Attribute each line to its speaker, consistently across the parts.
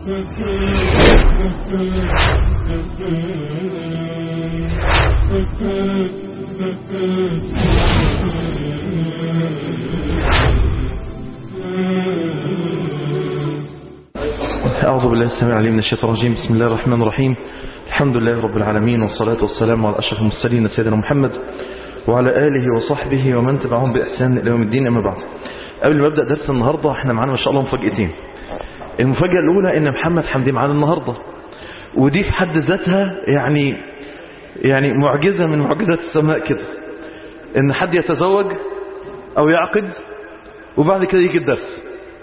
Speaker 1: أعوذ بالله السميع العليم من الشيطان الرجيم بسم الله الرحمن الرحيم الحمد لله رب العالمين والصلاة والسلام على أشرف المرسلين سيدنا محمد وعلى آله وصحبه ومن تبعهم بإحسان إلى يوم الدين أما بعد قبل ما أبدأ درس النهاردة احنا معانا ما شاء الله مفاجأتين المفاجأة الأولى إن محمد حمدي معانا النهاردة ودي في حد ذاتها يعني يعني معجزة من معجزات السماء كده إن حد يتزوج أو يعقد وبعد كده يجي الدرس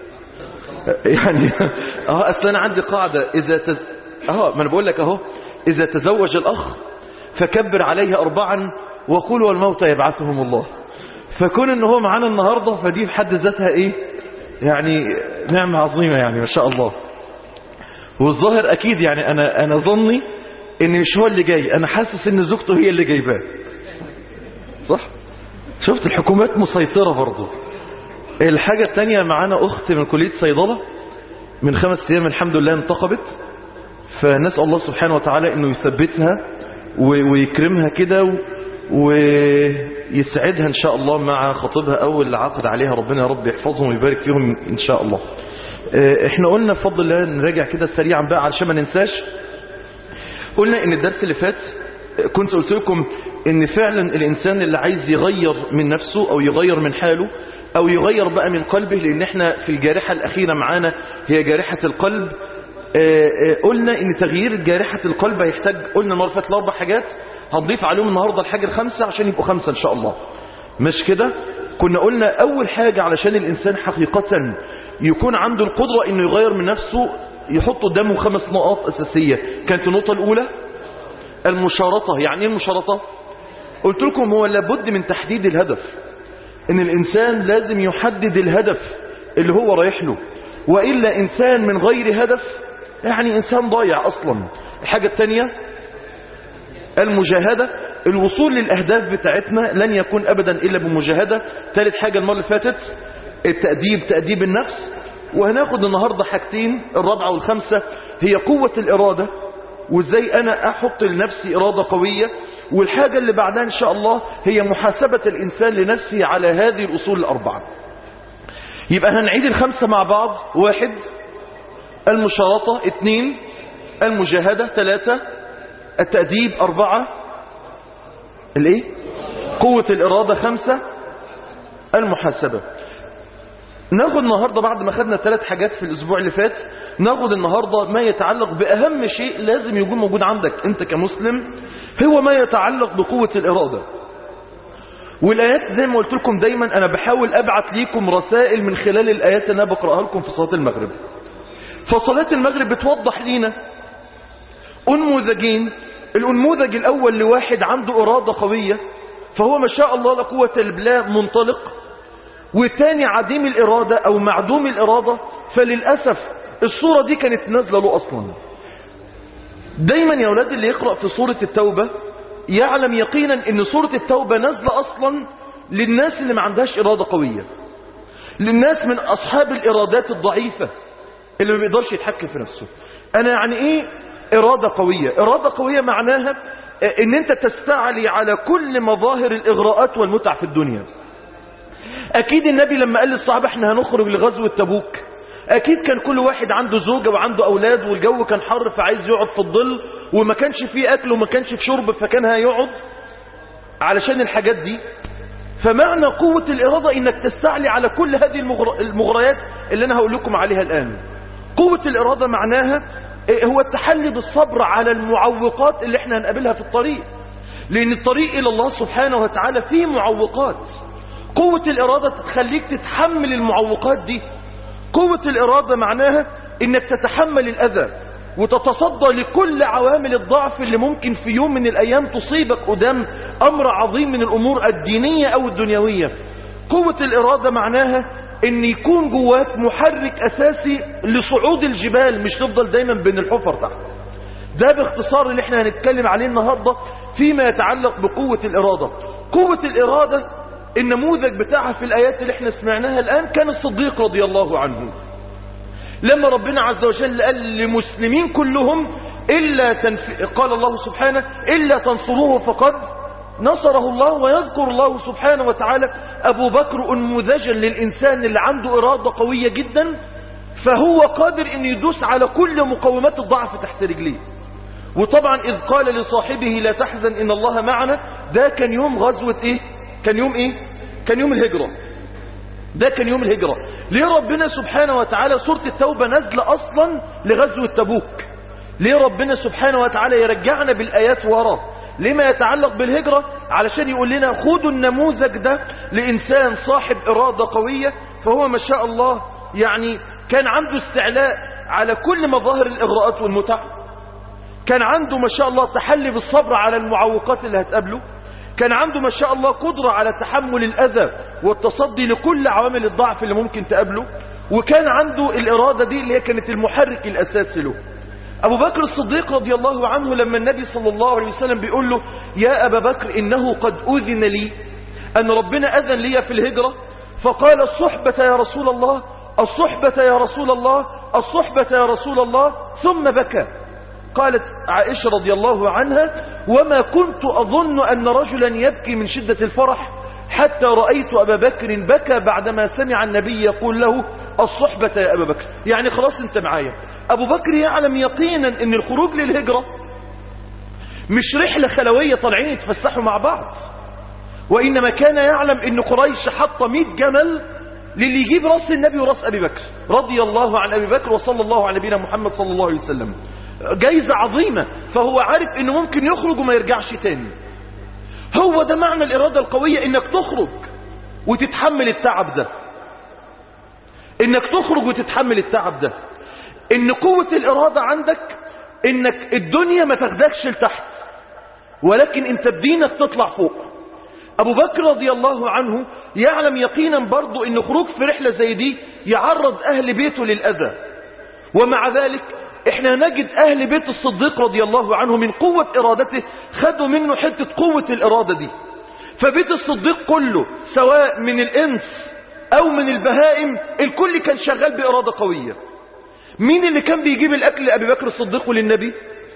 Speaker 1: يعني اه اصل انا عندي قاعدة اذا تز... اه ما انا بقول لك اهو اذا تزوج الاخ فكبر عليه اربعا وقول والموت يبعثهم الله فكون ان هو معانا النهاردة فدي في حد ذاتها ايه يعني نعمة عظيمة يعني ما شاء الله والظاهر اكيد يعني انا انا ظني ان مش هو اللي جاي انا حاسس ان زوجته هي اللي جايباه صح شفت الحكومات مسيطرة برضه الحاجة التانية معانا أخت من كلية صيدلة من خمس أيام الحمد لله انتقبت فنسأل الله سبحانه وتعالى أنه يثبتها ويكرمها كده ويسعدها إن شاء الله مع خطيبها أول العقد عليها ربنا يا رب يحفظهم ويبارك فيهم إن شاء الله احنا قلنا بفضل الله نراجع كده سريعا بقى علشان ما ننساش قلنا ان الدرس اللي فات كنت قلت لكم ان فعلا الانسان اللي عايز يغير من نفسه او يغير من حاله او يغير بقى من قلبه لان احنا في الجارحة الاخيرة معانا هي جارحة القلب اه اه قلنا ان تغيير جارحة القلب هيحتاج قلنا المرة فاتت الاربع حاجات هنضيف عليهم النهاردة الحاجة الخمسة عشان يبقوا خمسة ان شاء الله مش كده كنا قلنا اول حاجة علشان الانسان حقيقة يكون عنده القدرة انه يغير من نفسه يحط قدامه خمس نقاط اساسية كانت النقطة الاولى المشارطة يعني ايه المشارطة قلت لكم هو لابد من تحديد الهدف ان الانسان لازم يحدد الهدف اللي هو رايح له وإلا انسان من غير هدف يعني انسان ضايع اصلا الحاجة الثانية المجاهدة الوصول للاهداف بتاعتنا لن يكون ابدا الا بمجاهدة ثالث حاجة المرة اللي فاتت التأديب تأديب النفس وهناخد النهاردة حاجتين الرابعة والخمسة هي قوة الارادة وازاي انا احط لنفسي ارادة قوية والحاجة اللي بعدها ان شاء الله هي محاسبة الانسان لنفسه على هذه الاصول الاربعة يبقى هنعيد الخمسة مع بعض واحد المشارطة اثنين المجاهدة ثلاثة التأديب اربعة الايه قوة الارادة خمسة المحاسبة ناخد النهاردة بعد ما خدنا ثلاث حاجات في الاسبوع اللي فات ناخد النهاردة ما يتعلق باهم شيء لازم يكون موجود عندك انت كمسلم هو ما يتعلق بقوة الإرادة والآيات زي ما قلت لكم دايما أنا بحاول أبعت ليكم رسائل من خلال الآيات اللي أنا بقرأها لكم في صلاة المغرب فصلاة المغرب بتوضح لينا أنموذجين الأنموذج الأول لواحد عنده إرادة قوية فهو ما شاء الله لا قوة بالله منطلق والتاني عديم الإرادة أو معدوم الإرادة فللأسف الصورة دي كانت نازلة له أصلا دايما يا أولاد اللي يقرأ في سورة التوبة يعلم يقينا ان سورة التوبة نازلة اصلا للناس اللي ما عندهاش ارادة قوية للناس من اصحاب الارادات الضعيفة اللي ما بيقدرش يتحكم في نفسه انا يعني ايه ارادة قوية ارادة قوية معناها ان انت تستعلي على كل مظاهر الاغراءات والمتع في الدنيا اكيد النبي لما قال للصحابة احنا هنخرج لغزوة تبوك اكيد كان كل واحد عنده زوجة وعنده اولاد والجو كان حر فعايز يقعد في الظل وما كانش فيه اكل وما كانش في شرب فكان هيقعد علشان الحاجات دي فمعنى قوة الارادة انك تستعلي على كل هذه المغر... المغريات اللي انا هقول لكم عليها الان قوة الارادة معناها هو التحلي بالصبر على المعوقات اللي احنا هنقابلها في الطريق لان الطريق الى الله سبحانه وتعالى فيه معوقات قوة الارادة تخليك تتحمل المعوقات دي قوة الإرادة معناها إنك تتحمل الأذى وتتصدى لكل عوامل الضعف اللي ممكن في يوم من الأيام تصيبك قدام أمر عظيم من الأمور الدينية أو الدنيوية قوة الإرادة معناها إن يكون جواك محرك أساسي لصعود الجبال مش تفضل دايما بين الحفر تحت ده باختصار اللي احنا هنتكلم عليه النهاردة فيما يتعلق بقوة الإرادة قوة الإرادة النموذج بتاعها في الآيات اللي احنا سمعناها الآن كان الصديق رضي الله عنه لما ربنا عز وجل قال للمسلمين كلهم إلا تنف... قال الله سبحانه إلا تنصروه فقد نصره الله ويذكر الله سبحانه وتعالى أبو بكر أنموذجا للإنسان اللي عنده إرادة قوية جدا فهو قادر أن يدوس على كل مقومات الضعف تحت رجليه وطبعا إذ قال لصاحبه لا تحزن إن الله معنا ده كان يوم غزوة إيه كان يوم إيه كان يوم الهجرة ده كان يوم الهجرة ليه ربنا سبحانه وتعالى سورة التوبة نازلة أصلا لغزوة تبوك ليه ربنا سبحانه وتعالى يرجعنا بالآيات وراه لما يتعلق بالهجرة علشان يقول لنا خدوا النموذج ده لإنسان صاحب إرادة قوية فهو ما شاء الله يعني كان عنده استعلاء على كل مظاهر الإغراءات والمتع كان عنده ما شاء الله تحلي بالصبر على المعوقات اللي هتقابله كان عنده ما شاء الله قدرة على تحمل الأذى والتصدي لكل عوامل الضعف اللي ممكن تقابله وكان عنده الإرادة دي اللي هي كانت المحرك الأساسي له أبو بكر الصديق رضي الله عنه لما النبي صلى الله عليه وسلم بيقول له يا أبا بكر إنه قد أذن لي أن ربنا أذن لي في الهجرة فقال الصحبة يا رسول الله الصحبة يا رسول الله الصحبة يا رسول الله ثم بكى قالت عائشة رضي الله عنها وما كنت أظن أن رجلا يبكي من شدة الفرح حتى رأيت أبا بكر بكى بعدما سمع النبي يقول له الصحبة يا أبا بكر يعني خلاص انت معايا أبو بكر يعلم يقينا أن الخروج للهجرة مش رحلة خلوية طالعين يتفسحوا مع بعض وإنما كان يعلم أن قريش حط 100 جمل للي يجيب رأس النبي ورأس أبي بكر رضي الله عن أبي بكر وصلى الله على نبينا محمد صلى الله عليه وسلم جايزة عظيمة فهو عارف انه ممكن يخرج وما يرجعش تاني هو ده معنى الإرادة القوية انك تخرج وتتحمل التعب ده انك تخرج وتتحمل التعب ده ان قوة الإرادة عندك انك الدنيا ما تاخدكش لتحت ولكن انت بدينك تطلع فوق ابو بكر رضي الله عنه يعلم يقينا برضو ان خروج في رحلة زي دي يعرض اهل بيته للأذى ومع ذلك احنا نجد اهل بيت الصديق رضي الله عنه من قوة ارادته خدوا منه حتة قوة الارادة دي فبيت الصديق كله سواء من الانس او من البهائم الكل كان شغال بارادة قوية مين اللي كان بيجيب الاكل لابي بكر الصديق وللنبي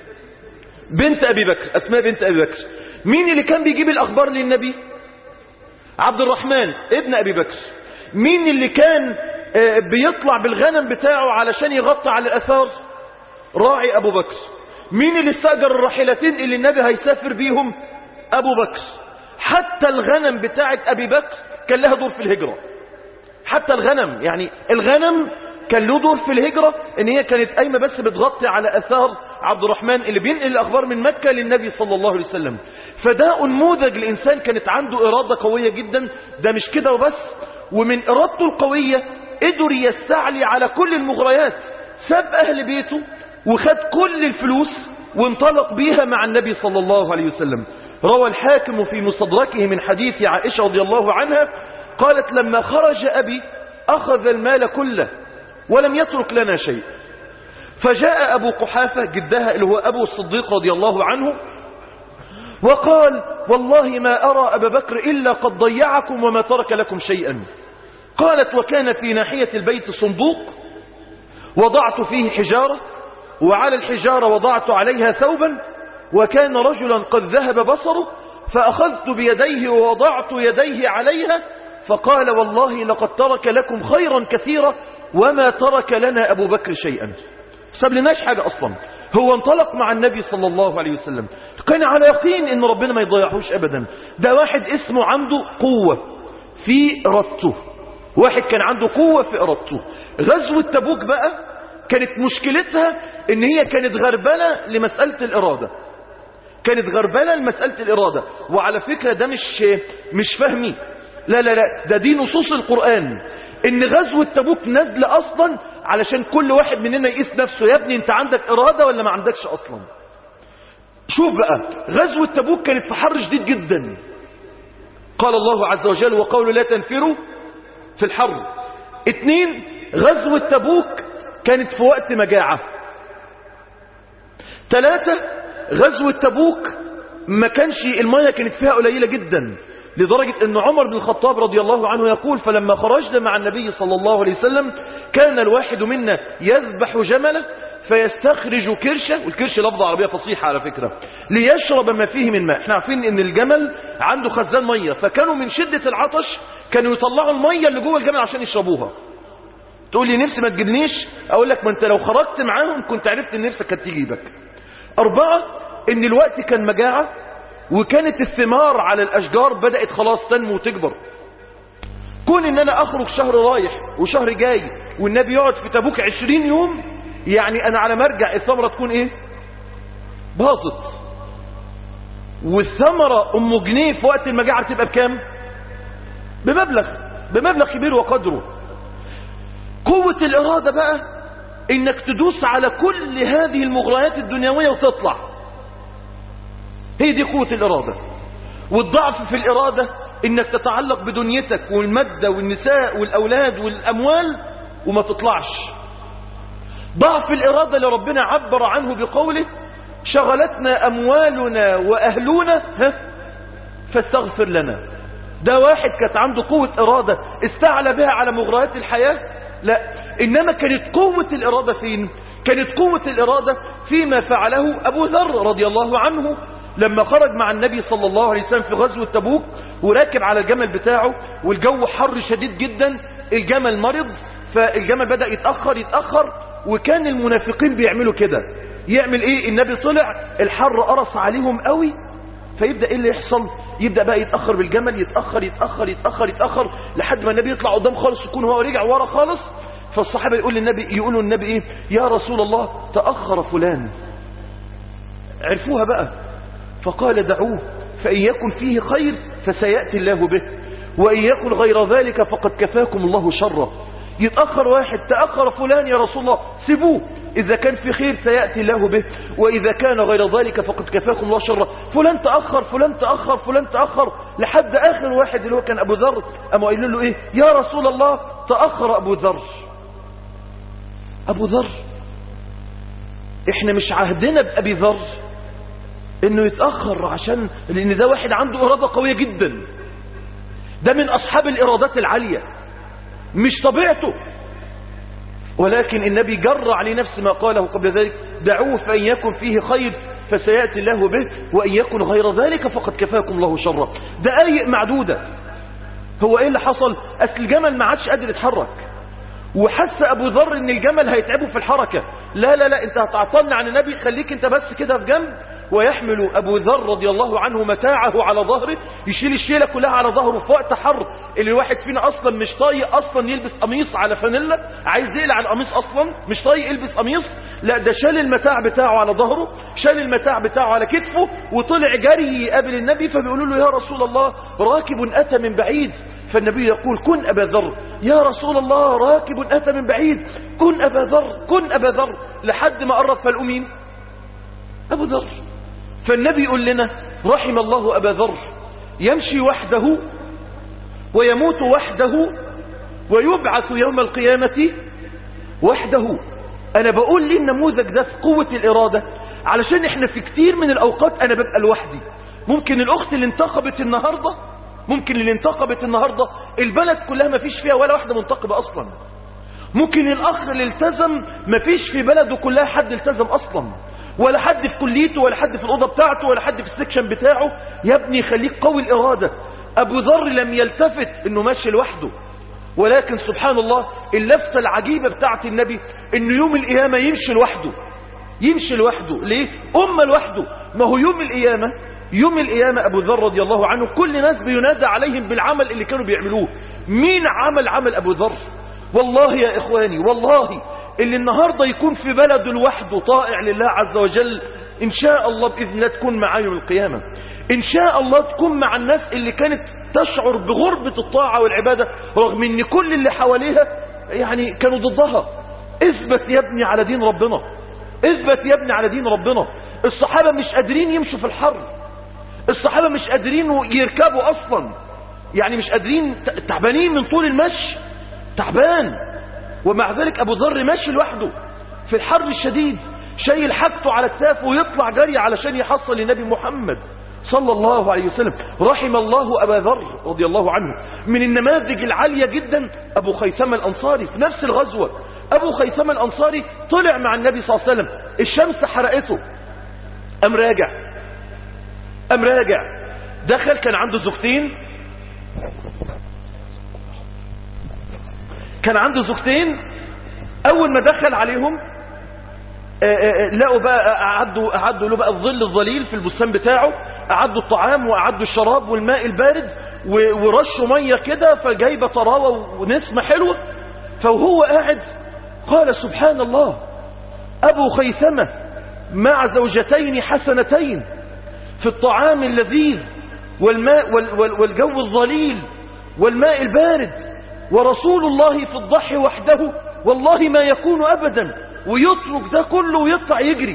Speaker 1: بنت ابي بكر اسماء بنت ابي بكر مين اللي كان بيجيب الاخبار للنبي عبد الرحمن ابن ابي بكر مين اللي كان بيطلع بالغنم بتاعه علشان يغطي على الاثار راعي أبو بكر مين اللي استأجر الراحلتين اللي النبي هيسافر بيهم أبو بكر حتى الغنم بتاعت أبي بكر كان لها دور في الهجرة حتى الغنم يعني الغنم كان له دور في الهجرة ان هي كانت قايمة بس بتغطي على اثار عبد الرحمن اللي بينقل الاخبار من مكة للنبي صلى الله عليه وسلم فده انموذج الانسان كانت عنده ارادة قوية جدا ده مش كده وبس ومن ارادته القوية قدر يستعلي على كل المغريات ساب اهل بيته وخد كل الفلوس وانطلق بيها مع النبي صلى الله عليه وسلم روى الحاكم في مستدركه من حديث عائشة رضي الله عنها قالت لما خرج أبي أخذ المال كله ولم يترك لنا شيء فجاء أبو قحافة جدها اللي هو أبو الصديق رضي الله عنه وقال والله ما أرى أبا بكر إلا قد ضيعكم وما ترك لكم شيئا قالت وكان في ناحية البيت صندوق وضعت فيه حجارة وعلى الحجارة وضعت عليها ثوبا وكان رجلا قد ذهب بصره فأخذت بيديه ووضعت يديه عليها فقال والله لقد ترك لكم خيرا كثيرا وما ترك لنا أبو بكر شيئا ساب لناش حاجة أصلا هو انطلق مع النبي صلى الله عليه وسلم كان على يقين ان ربنا ما يضيعهوش ابدا ده واحد اسمه عنده قوة في ارادته واحد كان عنده قوة في ارادته غزوة تبوك بقى كانت مشكلتها ان هي كانت غربلة لمسألة الارادة كانت غربلة لمسألة الارادة وعلى فكرة ده مش مش فهمي لا لا لا ده دي نصوص القرآن ان غزوة تبوك نازلة اصلا علشان كل واحد مننا يقيس نفسه يا ابني انت عندك ارادة ولا ما عندكش اصلا شوف بقى غزوة تبوك كانت في حر شديد جدا قال الله عز وجل وقوله لا تنفروا في الحر اتنين غزوة تبوك كانت في وقت مجاعة ثلاثة غزوة تبوك ما كانش المية كانت فيها قليلة جدا لدرجة ان عمر بن الخطاب رضي الله عنه يقول فلما خرجنا مع النبي صلى الله عليه وسلم كان الواحد منا يذبح جمله فيستخرج كرشة والكرش لفظة عربية فصيحة على فكرة ليشرب ما فيه من ماء احنا عارفين ان الجمل عنده خزان مية فكانوا من شدة العطش كانوا يطلعوا المية اللي جوه الجمل عشان يشربوها تقول لي نفسي ما تجيبنيش اقول لك ما انت لو خرجت معاهم كنت عرفت ان نفسك كانت تجيبك اربعة ان الوقت كان مجاعة وكانت الثمار على الاشجار بدأت خلاص تنمو وتكبر كون ان انا اخرج شهر رايح وشهر جاي والنبي يقعد في تبوك عشرين يوم يعني انا على مرجع الثمرة تكون ايه باظت والثمرة ام جنيه في وقت المجاعة تبقى بكام بمبلغ بمبلغ كبير وقدره قوة الارادة بقى انك تدوس على كل هذه المغريات الدنيوية وتطلع هي دي قوة الارادة والضعف في الارادة انك تتعلق بدنيتك والمادة والنساء والاولاد والاموال وما تطلعش ضعف الإرادة اللي ربنا عبر عنه بقوله شغلتنا أموالنا وأهلنا ها فاستغفر لنا ده واحد كانت عنده قوة إرادة استعلى بها على مغريات الحياة لا إنما كانت قوة الإرادة فين كانت قوة الإرادة فيما فعله أبو ذر رضي الله عنه لما خرج مع النبي صلى الله عليه وسلم في غزوة تبوك وراكب على الجمل بتاعه والجو حر شديد جدا الجمل مرض فالجمل بدأ يتأخر يتأخر وكان المنافقين بيعملوا كده يعمل ايه النبي طلع الحر قرص عليهم قوي فيبدأ ايه اللي يحصل يبدأ بقى يتأخر بالجمل يتأخر يتأخر يتأخر يتأخر لحد ما النبي يطلع قدام خالص يكون هو رجع ورا خالص فالصحابة يقول للنبي يقولوا النبي ايه يا رسول الله تأخر فلان عرفوها بقى فقال دعوه فإن يكن فيه خير فسيأتي الله به وإن يكن غير ذلك فقد كفاكم الله شره يتأخر واحد تأخر فلان يا رسول الله سيبوه إذا كان في خير سيأتي الله به وإذا كان غير ذلك فقد كفاكم الله شره فلان تأخر فلان تأخر فلان تأخر لحد آخر واحد اللي هو كان أبو ذر أما قايلين له إيه يا رسول الله تأخر أبو ذر أبو ذر إحنا مش عهدنا بأبي ذر إنه يتأخر عشان لأن ده واحد عنده إرادة قوية جدا ده من أصحاب الإرادات العالية مش طبيعته ولكن النبي جر عليه نفس ما قاله قبل ذلك دعوه فإن يكن فيه خير فسيأتي الله به وإن يكن غير ذلك فقد كفاكم الله شره دقايق معدودة هو ايه اللي حصل اصل الجمل ما عادش قادر يتحرك وحس ابو ذر ان الجمل هيتعبه في الحركة لا لا لا انت هتعطلنا عن النبي خليك انت بس كده في جنب ويحمل أبو ذر رضي الله عنه متاعه على ظهره يشيل الشيلة كلها على ظهره في وقت حر اللي الواحد فينا أصلا مش طايق أصلا يلبس قميص على فانيلا عايز يقلع القميص أصلا مش طايق يلبس قميص لا ده شال المتاع بتاعه على ظهره شال المتاع بتاعه على كتفه وطلع جري يقابل النبي فبيقولوا له يا رسول الله راكب أتى من بعيد فالنبي يقول كن أبا ذر يا رسول الله راكب أتى من بعيد كن أبا ذر كن أبا ذر لحد ما قرب فالأمين أبو ذر فالنبي يقول لنا رحم الله أبا ذر يمشي وحده ويموت وحده ويبعث يوم القيامة وحده أنا بقول لي النموذج ده في قوة الإرادة علشان احنا في كتير من الأوقات أنا ببقى لوحدي ممكن الأخت اللي انتقبت النهاردة ممكن اللي انتقبت النهاردة البلد كلها ما فيش فيها ولا واحدة منتقبة أصلا ممكن الأخ اللي التزم ما فيش في بلده كلها حد التزم أصلا ولا حد في كليته ولا حد في الأوضة بتاعته ولا حد في السكشن بتاعه يا ابني خليك قوي الإرادة أبو ذر لم يلتفت أنه ماشي لوحده ولكن سبحان الله اللفتة العجيبة بتاعت النبي أنه يوم القيامة يمشي لوحده يمشي لوحده ليه؟ أمة لوحده ما هو يوم القيامة يوم القيامة أبو ذر رضي الله عنه كل ناس بينادى عليهم بالعمل اللي كانوا بيعملوه مين عمل عمل أبو ذر والله يا إخواني والله اللي النهاردة يكون في بلده لوحده طائع لله عز وجل إن شاء الله بإذن الله تكون معاه يوم القيامة إن شاء الله تكون مع الناس اللي كانت تشعر بغربة الطاعة والعبادة رغم ان كل اللي حواليها يعني كانوا ضدها اثبت يا ابني على دين ربنا اثبت يا ابني على دين ربنا الصحابة مش قادرين يمشوا في الحر الصحابة مش قادرين يركبوا اصلا يعني مش قادرين تعبانين من طول المشي تعبان ومع ذلك ابو ذر ماشي لوحده في الحر الشديد شايل حاجته على الساف ويطلع جري علشان يحصل لنبي محمد صلى الله عليه وسلم رحم الله أبا ذر رضي الله عنه من النماذج العالية جدا أبو خيثمة الأنصاري في نفس الغزوة أبو خيثمة الأنصاري طلع مع النبي صلى الله عليه وسلم الشمس حرقته أم راجع أم راجع دخل كان عنده زوجتين كان عنده زوجتين أول ما دخل عليهم لقوا بقى أعدوا, أعدوا له بقى الظل الظليل في البستان بتاعه أعدوا الطعام وأعدوا الشراب والماء البارد ورشوا مية كده فجايبة طراوة ونسمة حلوة فهو قاعد قال سبحان الله أبو خيثمة مع زوجتين حسنتين في الطعام اللذيذ والماء والجو الظليل والماء البارد ورسول الله في الضحي وحده والله ما يكون أبدا ويترك ده كله ويطلع يجري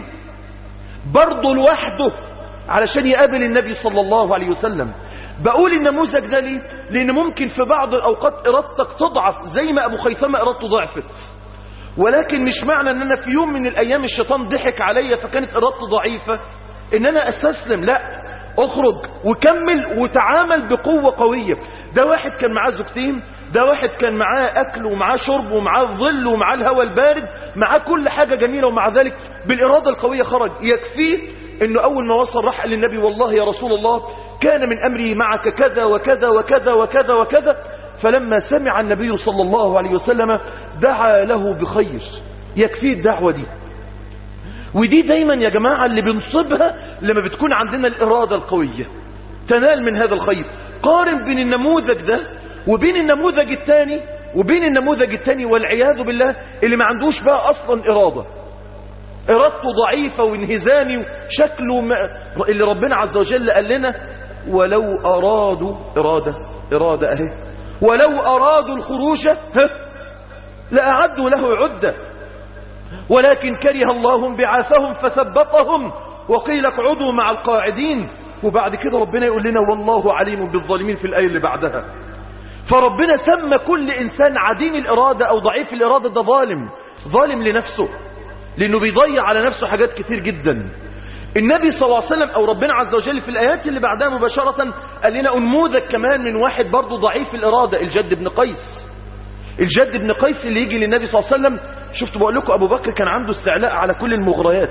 Speaker 1: برضه لوحده علشان يقابل النبي صلى الله عليه وسلم بقول النموذج ده ليه لان ممكن في بعض الاوقات ارادتك تضعف زي ما ابو خيثمه ارادته ضعفت ولكن مش معنى ان انا في يوم من الايام الشيطان ضحك عليا فكانت ارادتي ضعيفه ان انا استسلم لا اخرج وكمل وتعامل بقوه قويه ده واحد كان معاه زوجتين ده واحد كان معاه أكل ومعاه شرب ومعاه ظل ومعاه الهواء البارد معاه كل حاجة جميلة ومع ذلك بالإرادة القوية خرج يكفيه أنه أول ما وصل راح للنبي والله يا رسول الله كان من أمري معك كذا وكذا وكذا وكذا وكذا فلما سمع النبي صلى الله عليه وسلم دعا له بخير يكفيه الدعوة دي ودي دايما يا جماعة اللي بنصبها لما بتكون عندنا الإرادة القوية تنال من هذا الخير قارن بين النموذج ده وبين النموذج الثاني وبين النموذج الثاني والعياذ بالله اللي ما عندوش بقى اصلا ارادة ارادته ضعيفة وانهزامي وشكله ما اللي ربنا عز وجل قال لنا ولو ارادوا ارادة ارادة اهي ولو ارادوا الخروج ها لأعدوا له عدة ولكن كره الله بعاثهم فثبطهم وقيل اقعدوا مع القاعدين وبعد كده ربنا يقول لنا والله عليم بالظالمين في الآية اللي بعدها فربنا سمى كل إنسان عديم الإرادة أو ضعيف الإرادة ده ظالم ظالم لنفسه لأنه بيضيع على نفسه حاجات كتير جدا النبي صلى الله عليه وسلم أو ربنا عز وجل في الآيات اللي بعدها مباشرة قال لنا أنموذج كمان من واحد برضه ضعيف الإرادة الجد بن قيس الجد بن قيس اللي يجي للنبي صلى الله عليه وسلم شفتوا بقول لكم أبو بكر كان عنده استعلاء على كل المغريات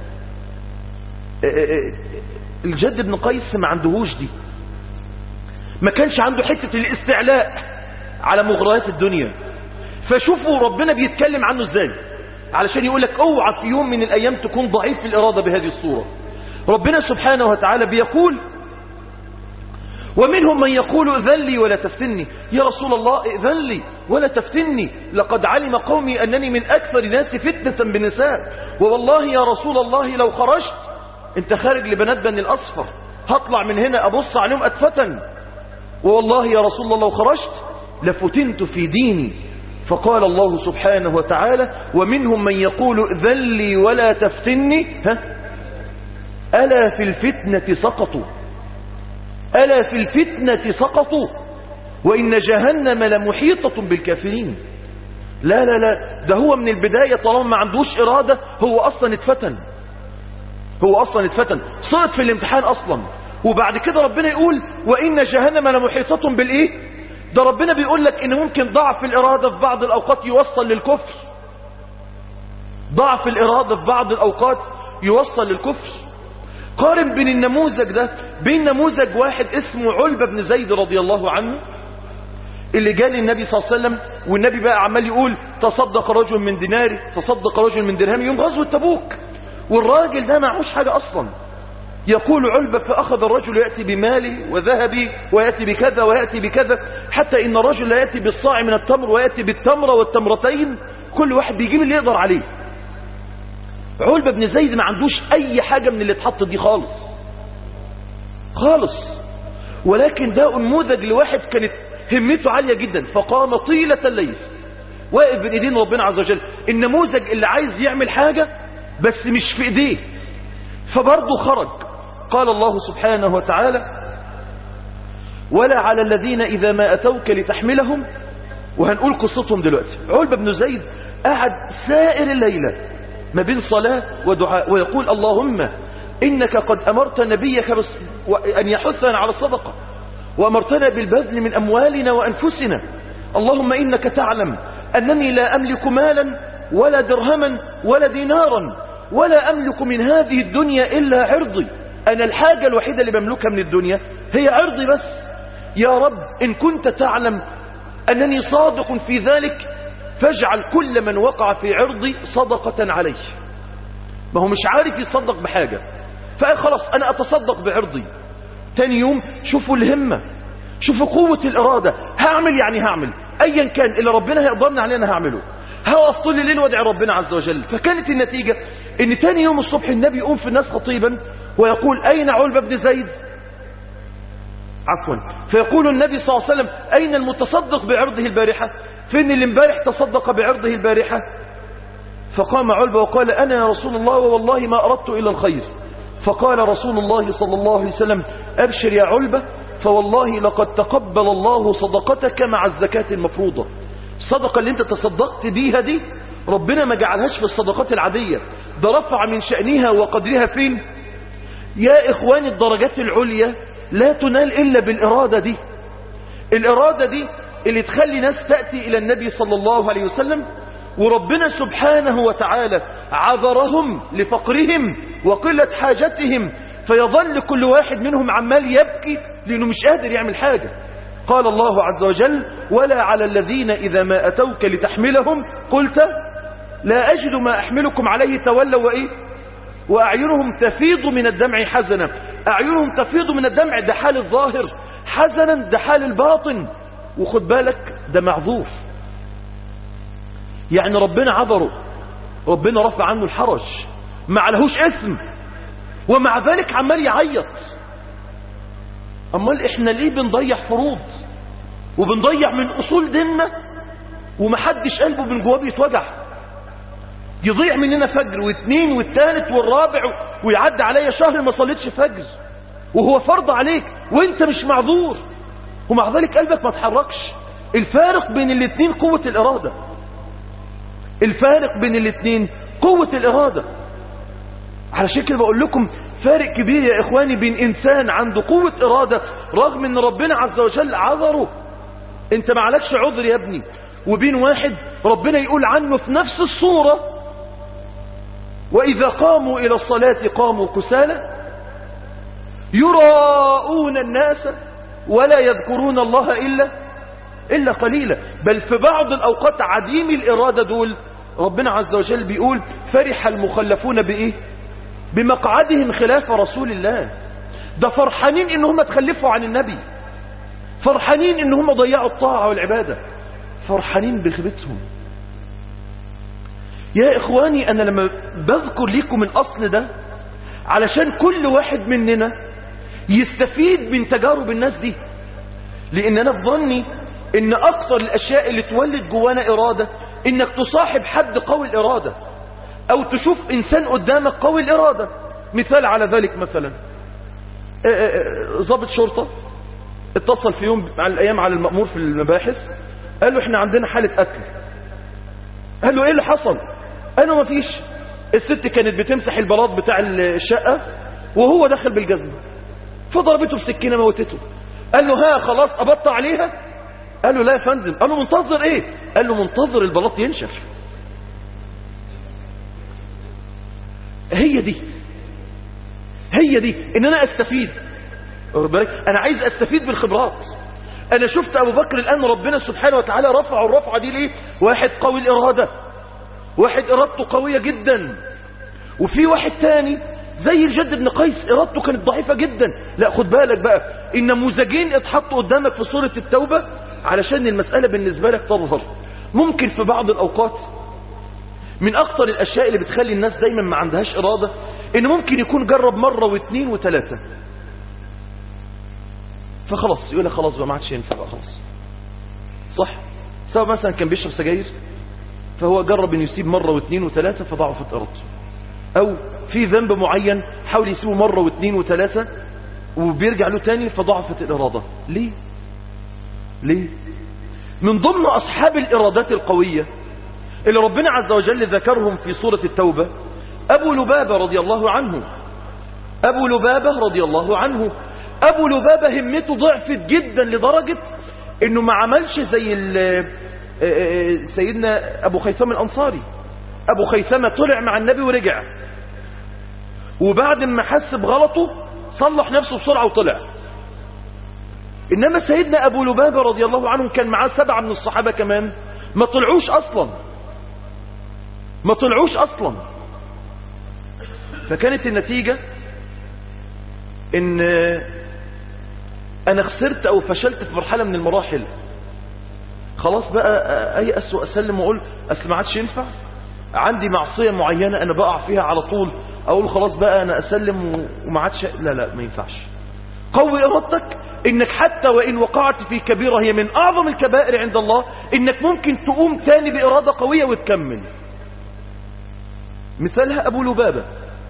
Speaker 1: الجد بن قيس ما عندهوش دي ما كانش عنده حتة الاستعلاء على مغريات الدنيا فشوفوا ربنا بيتكلم عنه ازاي علشان يقول لك اوعى في يوم من الايام تكون ضعيف في الاراده بهذه الصوره ربنا سبحانه وتعالى بيقول ومنهم من يقول ائذن لي ولا تفتني يا رسول الله ائذن لي ولا تفتني لقد علم قومي انني من اكثر الناس فتنه بالنساء والله يا رسول الله لو خرجت انت خارج لبنات بني الاصفر هطلع من هنا ابص عليهم اتفتن والله يا رسول الله لو خرجت لفتنت في ديني فقال الله سبحانه وتعالى ومنهم من يقول ائذن لي ولا تفتني ها ألا في الفتنة سقطوا ألا في الفتنة سقطوا وإن جهنم لمحيطة بالكافرين لا لا لا ده هو من البداية طالما ما عندوش إرادة هو أصلا اتفتن هو أصلا اتفتن صرت في الامتحان أصلا وبعد كده ربنا يقول وإن جهنم لمحيطة بالإيه ده ربنا بيقول لك إن ممكن ضعف الإرادة في بعض الأوقات يوصل للكفر ضعف الإرادة في بعض الأوقات يوصل للكفر قارن بين النموذج ده بين نموذج واحد اسمه علبة بن زيد رضي الله عنه اللي جاء للنبي صلى الله عليه وسلم والنبي بقى عمال يقول تصدق رجل من ديناري تصدق رجل من درهم يوم غزوة تبوك والراجل ده معهوش حاجة أصلا يقول علبة فأخذ الرجل يأتي بمالي وذهبي ويأتي بكذا ويأتي بكذا حتى إن الرجل لا يأتي بالصاع من التمر ويأتي بالتمرة والتمرتين كل واحد بيجيب اللي يقدر عليه علبة بن زيد ما عندوش أي حاجة من اللي اتحط دي خالص خالص ولكن ده نموذج لواحد كانت همته عالية جدا فقام طيلة الليل واقف بين ايدين ربنا عز وجل النموذج اللي عايز يعمل حاجة بس مش في ايديه فبرضه خرج قال الله سبحانه وتعالى ولا على الذين إذا ما أتوك لتحملهم وهنقول قصتهم دلوقتي علبة بن زيد قعد سائر الليلة ما بين صلاة ودعاء ويقول اللهم إنك قد أمرت نبيك بس أن يحثنا على الصدقة وأمرتنا بالبذل من أموالنا وأنفسنا اللهم إنك تعلم أنني لا أملك مالا ولا درهما ولا دينارا ولا أملك من هذه الدنيا إلا عرضي أنا الحاجة الوحيدة اللي بملكها من الدنيا هي عرضي بس يا رب إن كنت تعلم أنني صادق في ذلك فاجعل كل من وقع في عرضي صدقة عليه ما هو مش عارف يصدق بحاجة فقال خلاص أنا أتصدق بعرضي تاني يوم شوفوا الهمة شوفوا قوة الإرادة هعمل يعني هعمل أيا كان اللي ربنا هيقدرنا عليه أنا هعمله هقف طول الليل وادعي ربنا عز وجل فكانت النتيجة ان تاني يوم الصبح النبي يقوم في الناس خطيبا ويقول أين علبة بن زيد عفوا فيقول النبي صلى الله عليه وسلم أين المتصدق بعرضه البارحة فين اللي امبارح تصدق بعرضه البارحة فقام علبة وقال أنا يا رسول الله والله ما أردت إلا الخير فقال رسول الله صلى الله عليه وسلم أبشر يا علبة فوالله لقد تقبل الله صدقتك مع الزكاة المفروضة الصدقة اللي انت تصدقت بيها دي ربنا ما جعلهاش في الصدقات العادية ده رفع من شأنها وقدرها فين يا إخواني الدرجات العليا لا تنال إلا بالإرادة دي الإرادة دي اللي تخلي ناس تأتي إلى النبي صلى الله عليه وسلم وربنا سبحانه وتعالى عذرهم لفقرهم وقلة حاجتهم فيظل كل واحد منهم عمال يبكي لأنه مش قادر يعمل حاجة قال الله عز وجل ولا على الذين إذا ما أتوك لتحملهم قلت لا أجد ما أحملكم عليه تولوا وإيه وأعينهم تفيض من الدمع حزنا أعينهم تفيض من الدمع ده حال الظاهر حزنا ده حال الباطن وخد بالك ده معذور يعني ربنا عذره ربنا رفع عنه الحرج ما عليهوش اسم ومع ذلك عمال يعيط امال احنا ليه بنضيع فروض وبنضيع من اصول ديننا ومحدش قلبه من جواه بيتوجع يضيع مننا فجر واثنين والثالث والرابع ويعدي عليا شهر ما صليتش فجر وهو فرض عليك وانت مش معذور ومع ذلك قلبك ما تحركش الفارق بين الاثنين قوة الإرادة الفارق بين الاثنين قوة الإرادة علشان كده بقول لكم فارق كبير يا إخواني بين إنسان عنده قوة إرادة رغم أن ربنا عز وجل عذره أنت ما عليكش عذر يا ابني وبين واحد ربنا يقول عنه في نفس الصورة وإذا قاموا إلى الصلاة قاموا كسالى يراءون الناس ولا يذكرون الله إلا إلا قليلا بل في بعض الأوقات عديم الإرادة دول ربنا عز وجل بيقول فرح المخلفون بإيه بمقعدهم خلاف رسول الله ده فرحانين إن هم تخلفوا عن النبي فرحانين إن هم ضيعوا الطاعة والعبادة فرحانين بخبتهم يا إخواني أنا لما بذكر لكم الأصل ده علشان كل واحد مننا يستفيد من تجارب الناس دي لأن أنا في ظني إن أكثر الأشياء اللي تولد جوانا إرادة إنك تصاحب حد قوي الإرادة أو تشوف إنسان قدامك قوي الإرادة مثال على ذلك مثلا ضابط شرطة اتصل في يوم مع الأيام على المأمور في المباحث قال له احنا عندنا حالة قتل قال له ايه اللي حصل قال له ما فيش الست كانت بتمسح البلاط بتاع الشقة وهو دخل بالجزمة فضربته بسكينة موتته قال له ها خلاص أبطع عليها قال له لا يا فندم قال له منتظر ايه قال له منتظر البلاط ينشف هي دي هي دي ان انا استفيد انا عايز استفيد بالخبرات انا شفت ابو بكر الان ربنا سبحانه وتعالى رفعه الرفعه دي ليه واحد قوي الاراده واحد ارادته قويه جدا وفي واحد تاني زي الجد بن قيس ارادته كانت ضعيفه جدا لا خد بالك بقى النموذجين اتحطوا قدامك في سوره التوبه علشان المساله بالنسبه لك تظهر ممكن في بعض الاوقات من اكثر الاشياء اللي بتخلي الناس دايما ما عندهاش اراده ان ممكن يكون جرب مره واثنين وثلاثه فخلاص يقول لك خلاص بقى ما عادش ينفع بقى خلاص صح سواء مثلا كان بيشرب سجاير فهو جرب انه يسيب مره واثنين وثلاثه فضعفت ارادته او في ذنب معين حاول يسيبه مره واثنين وثلاثه وبيرجع له تاني فضعفت الاراده ليه ليه من ضمن اصحاب الارادات القويه اللي ربنا عز وجل ذكرهم في سوره التوبه ابو لبابه رضي الله عنه أبو لبابة رضي الله عنه أبو لبابة همته ضعفت جدا لدرجة أنه ما عملش زي سيدنا أبو خيثمة الأنصاري أبو خيثمة طلع مع النبي ورجع وبعد ما حس بغلطه صلح نفسه بسرعة وطلع إنما سيدنا أبو لبابة رضي الله عنه كان معاه سبعة من الصحابة كمان ما طلعوش أصلا ما طلعوش أصلا فكانت النتيجة إن أنا خسرت أو فشلت في مرحلة من المراحل خلاص بقى أيأس وأسلم وأقول أصل ما عادش ينفع عندي معصية معينة أنا بقع فيها على طول أقول خلاص بقى أنا أسلم وما عادش لا لا ما ينفعش قوي إرادتك إنك حتى وإن وقعت في كبيرة هي من أعظم الكبائر عند الله إنك ممكن تقوم تاني بإرادة قوية وتكمل مثالها أبو لبابة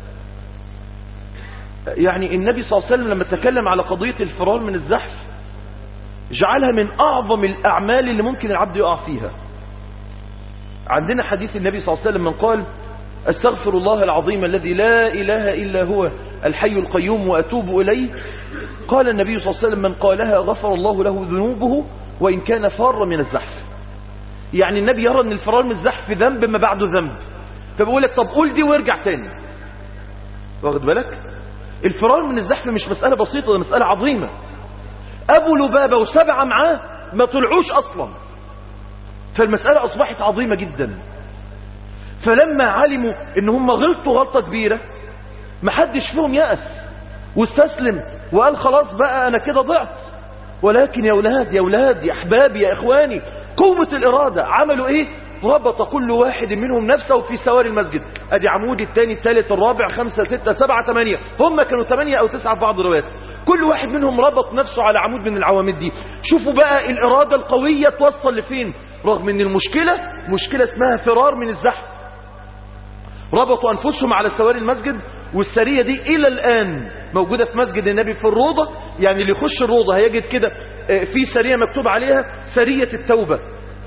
Speaker 1: يعني النبي صلى الله عليه وسلم لما تكلم على قضية الفرار من الزحف جعلها من أعظم الأعمال اللي ممكن العبد يقع فيها عندنا حديث النبي صلى الله عليه وسلم من قال استغفر الله العظيم الذي لا إله إلا هو الحي القيوم وأتوب إليه قال النبي صلى الله عليه وسلم من قالها غفر الله له ذنوبه وإن كان فار من الزحف يعني النبي يرى أن الفرار من الزحف ذنب ما بعده ذنب فبقول لك طب قول دي وارجع تاني واخد بالك الفرار من الزحف مش مسألة بسيطة ده مسألة عظيمة أبو لبابة وسبعة معاه ما طلعوش أصلا فالمسألة أصبحت عظيمة جدا فلما علموا ان هم غلطوا غلطة كبيرة ما حدش فيهم يأس واستسلم وقال خلاص بقى انا كده ضعت ولكن يا اولاد يا اولاد يا احبابي يا اخواني قوة الارادة عملوا ايه ربط كل واحد منهم نفسه في سواري المسجد ادي عمود الثاني الثالث الرابع خمسة ستة سبعة ثمانية هم كانوا ثمانية او تسعة في بعض الروايات كل واحد منهم ربط نفسه على عمود من العواميد دي شوفوا بقى الارادة القوية توصل لفين رغم ان المشكلة مشكلة اسمها فرار من الزحف ربطوا أنفسهم على سواري المسجد والسرية دي إلى الآن موجودة في مسجد النبي في الروضة يعني اللي يخش الروضة هيجد كده في سرية مكتوب عليها سرية التوبة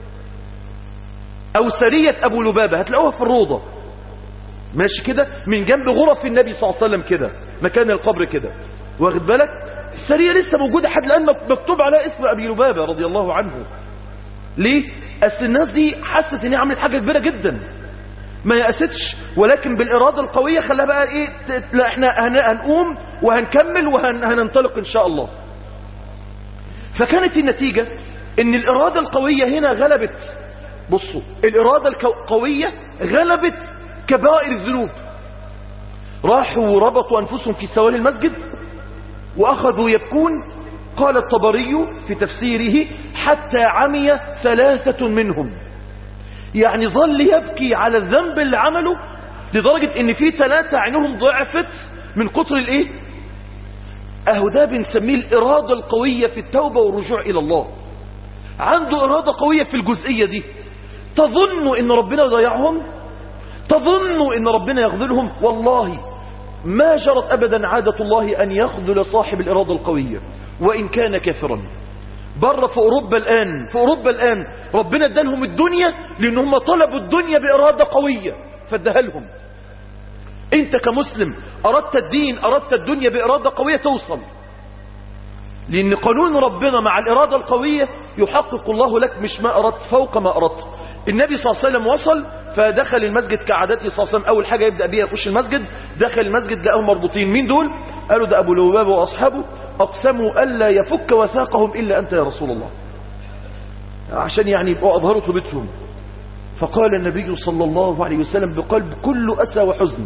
Speaker 1: أو سرية أبو لبابة هتلاقوها في الروضة ماشي كده من جنب غرف النبي صلى الله عليه وسلم كده مكان القبر كده واخد بالك السرية لسه موجودة حد الآن مكتوب عليها اسم أبي لبابة رضي الله عنه ليه؟ أصل الناس دي حست إن هي عملت حاجة كبيرة جدا ما يأستش ولكن بالإرادة القوية خلاها بقى إيه لا إحنا هنقوم وهنكمل وهننطلق إن شاء الله فكانت النتيجة إن الإرادة القوية هنا غلبت بصوا الإرادة القوية غلبت كبائر الذنوب راحوا وربطوا أنفسهم في سواري المسجد وأخذوا يبكون قال الطبري في تفسيره حتى عمي ثلاثة منهم يعني ظل يبكي على الذنب اللي عمله لدرجة ان في ثلاثة عينهم ضعفت من كتر الايه اهو ده بنسميه الارادة القوية في التوبة والرجوع الى الله عنده ارادة قوية في الجزئية دي تظن ان ربنا يضيعهم تظن ان ربنا يخذلهم والله ما جرت ابدا عادة الله ان يخذل صاحب الارادة القوية وان كان كافرا بره في اوروبا الان في اوروبا الان ربنا ادالهم الدنيا لان هم طلبوا الدنيا باراده قويه فاداها لهم انت كمسلم اردت الدين اردت الدنيا باراده قويه توصل لان قانون ربنا مع الاراده القويه يحقق الله لك مش ما اردت فوق ما اردت النبي صلى الله عليه وسلم وصل فدخل المسجد كعادته صلى الله عليه وسلم اول حاجه يبدا بيها يخش المسجد دخل المسجد لقاهم مربوطين مين دول قالوا ده ابو لبابه واصحابه أقسموا ألا يفك وثاقهم إلا أنت يا رسول الله عشان يعني يبقوا أظهروا توبتهم فقال النبي صلى الله عليه وسلم بقلب كل أسى وحزن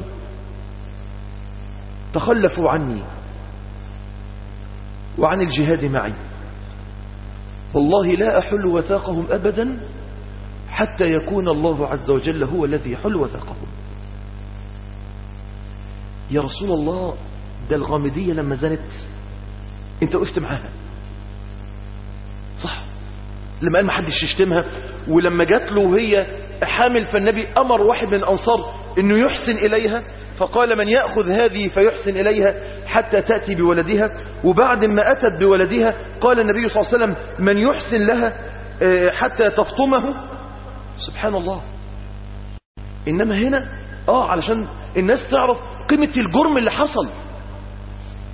Speaker 1: تخلفوا عني وعن الجهاد معي والله لا أحل وثاقهم أبدا حتى يكون الله عز وجل هو الذي يحل وثاقهم يا رسول الله ده الغامدية لما زنت انت وقفت معاها صح لما قال ما حدش يشتمها ولما جات له وهي حامل فالنبي امر واحد من الانصار انه يحسن اليها فقال من ياخذ هذه فيحسن اليها حتى تاتي بولدها وبعد ما اتت بولدها قال النبي صلى الله عليه وسلم من يحسن لها حتى تفطمه سبحان الله انما هنا اه علشان الناس تعرف قيمه الجرم اللي حصل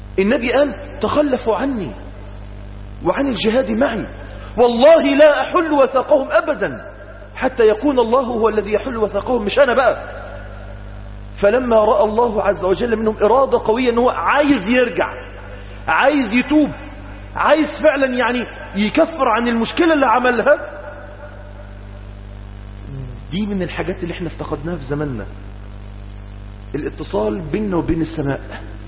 Speaker 1: النبي قال تخلفوا عني وعن الجهاد معي والله لا أحل وثاقهم أبدا حتى يكون الله هو الذي يحل وثاقهم مش أنا بقى فلما رأى الله عز وجل منهم إرادة قوية أنه عايز يرجع عايز يتوب عايز فعلا يعني يكفر عن المشكلة اللي عملها دي من الحاجات اللي احنا افتقدناها في زماننا الاتصال بيننا وبين السماء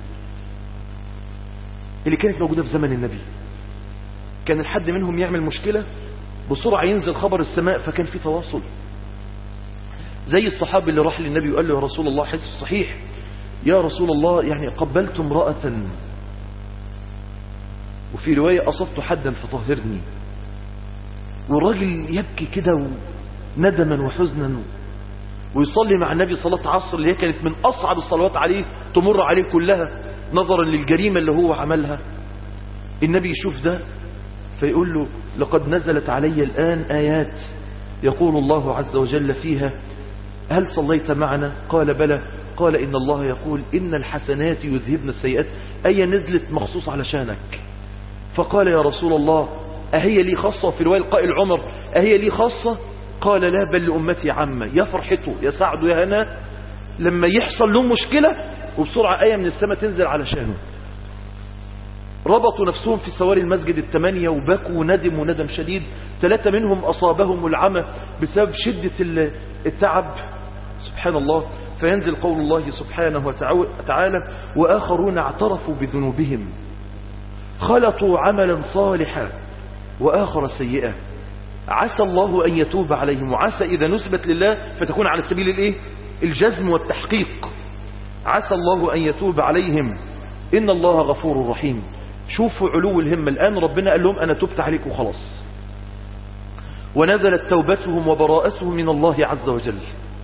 Speaker 1: اللي كانت موجودة في زمن النبي كان الحد منهم يعمل مشكلة بسرعة ينزل خبر السماء فكان في تواصل زي الصحابي اللي راح للنبي وقال له يا رسول الله حديث صحيح يا رسول الله يعني قبلت امرأة وفي رواية أصبت حدا فطهرني والراجل يبكي كده ندما وحزنا ويصلي مع النبي صلاة عصر اللي هي كانت من أصعب الصلوات عليه تمر عليه كلها نظرا للجريمة اللي هو عملها النبي يشوف ده فيقول له لقد نزلت علي الآن آيات يقول الله عز وجل فيها هل صليت معنا قال بلى قال إن الله يقول إن الحسنات يذهبن السيئات أي نزلت مخصوص علشانك فقال يا رسول الله أهي لي خاصة في رواية القائل عمر أهي لي خاصة قال لا بل لأمتي عامة يا فرحته يا سعده يا هنا لما يحصل له مشكلة وبسرعة آية من السماء تنزل علشانه ربطوا نفسهم في سواري المسجد الثمانية وبكوا وندموا ندم شديد ثلاثة منهم أصابهم العمى بسبب شدة التعب سبحان الله فينزل قول الله سبحانه وتعالى وآخرون اعترفوا بذنوبهم خلطوا عملا صالحا وآخر سيئا عسى الله أن يتوب عليهم وعسى إذا نسبت لله فتكون على سبيل الإيه؟ الجزم والتحقيق عسى الله أن يتوب عليهم إن الله غفور رحيم شوفوا علو الهمة الآن ربنا قال لهم أنا تبت عليكم خلاص ونزلت توبتهم وبراءتهم من الله عز وجل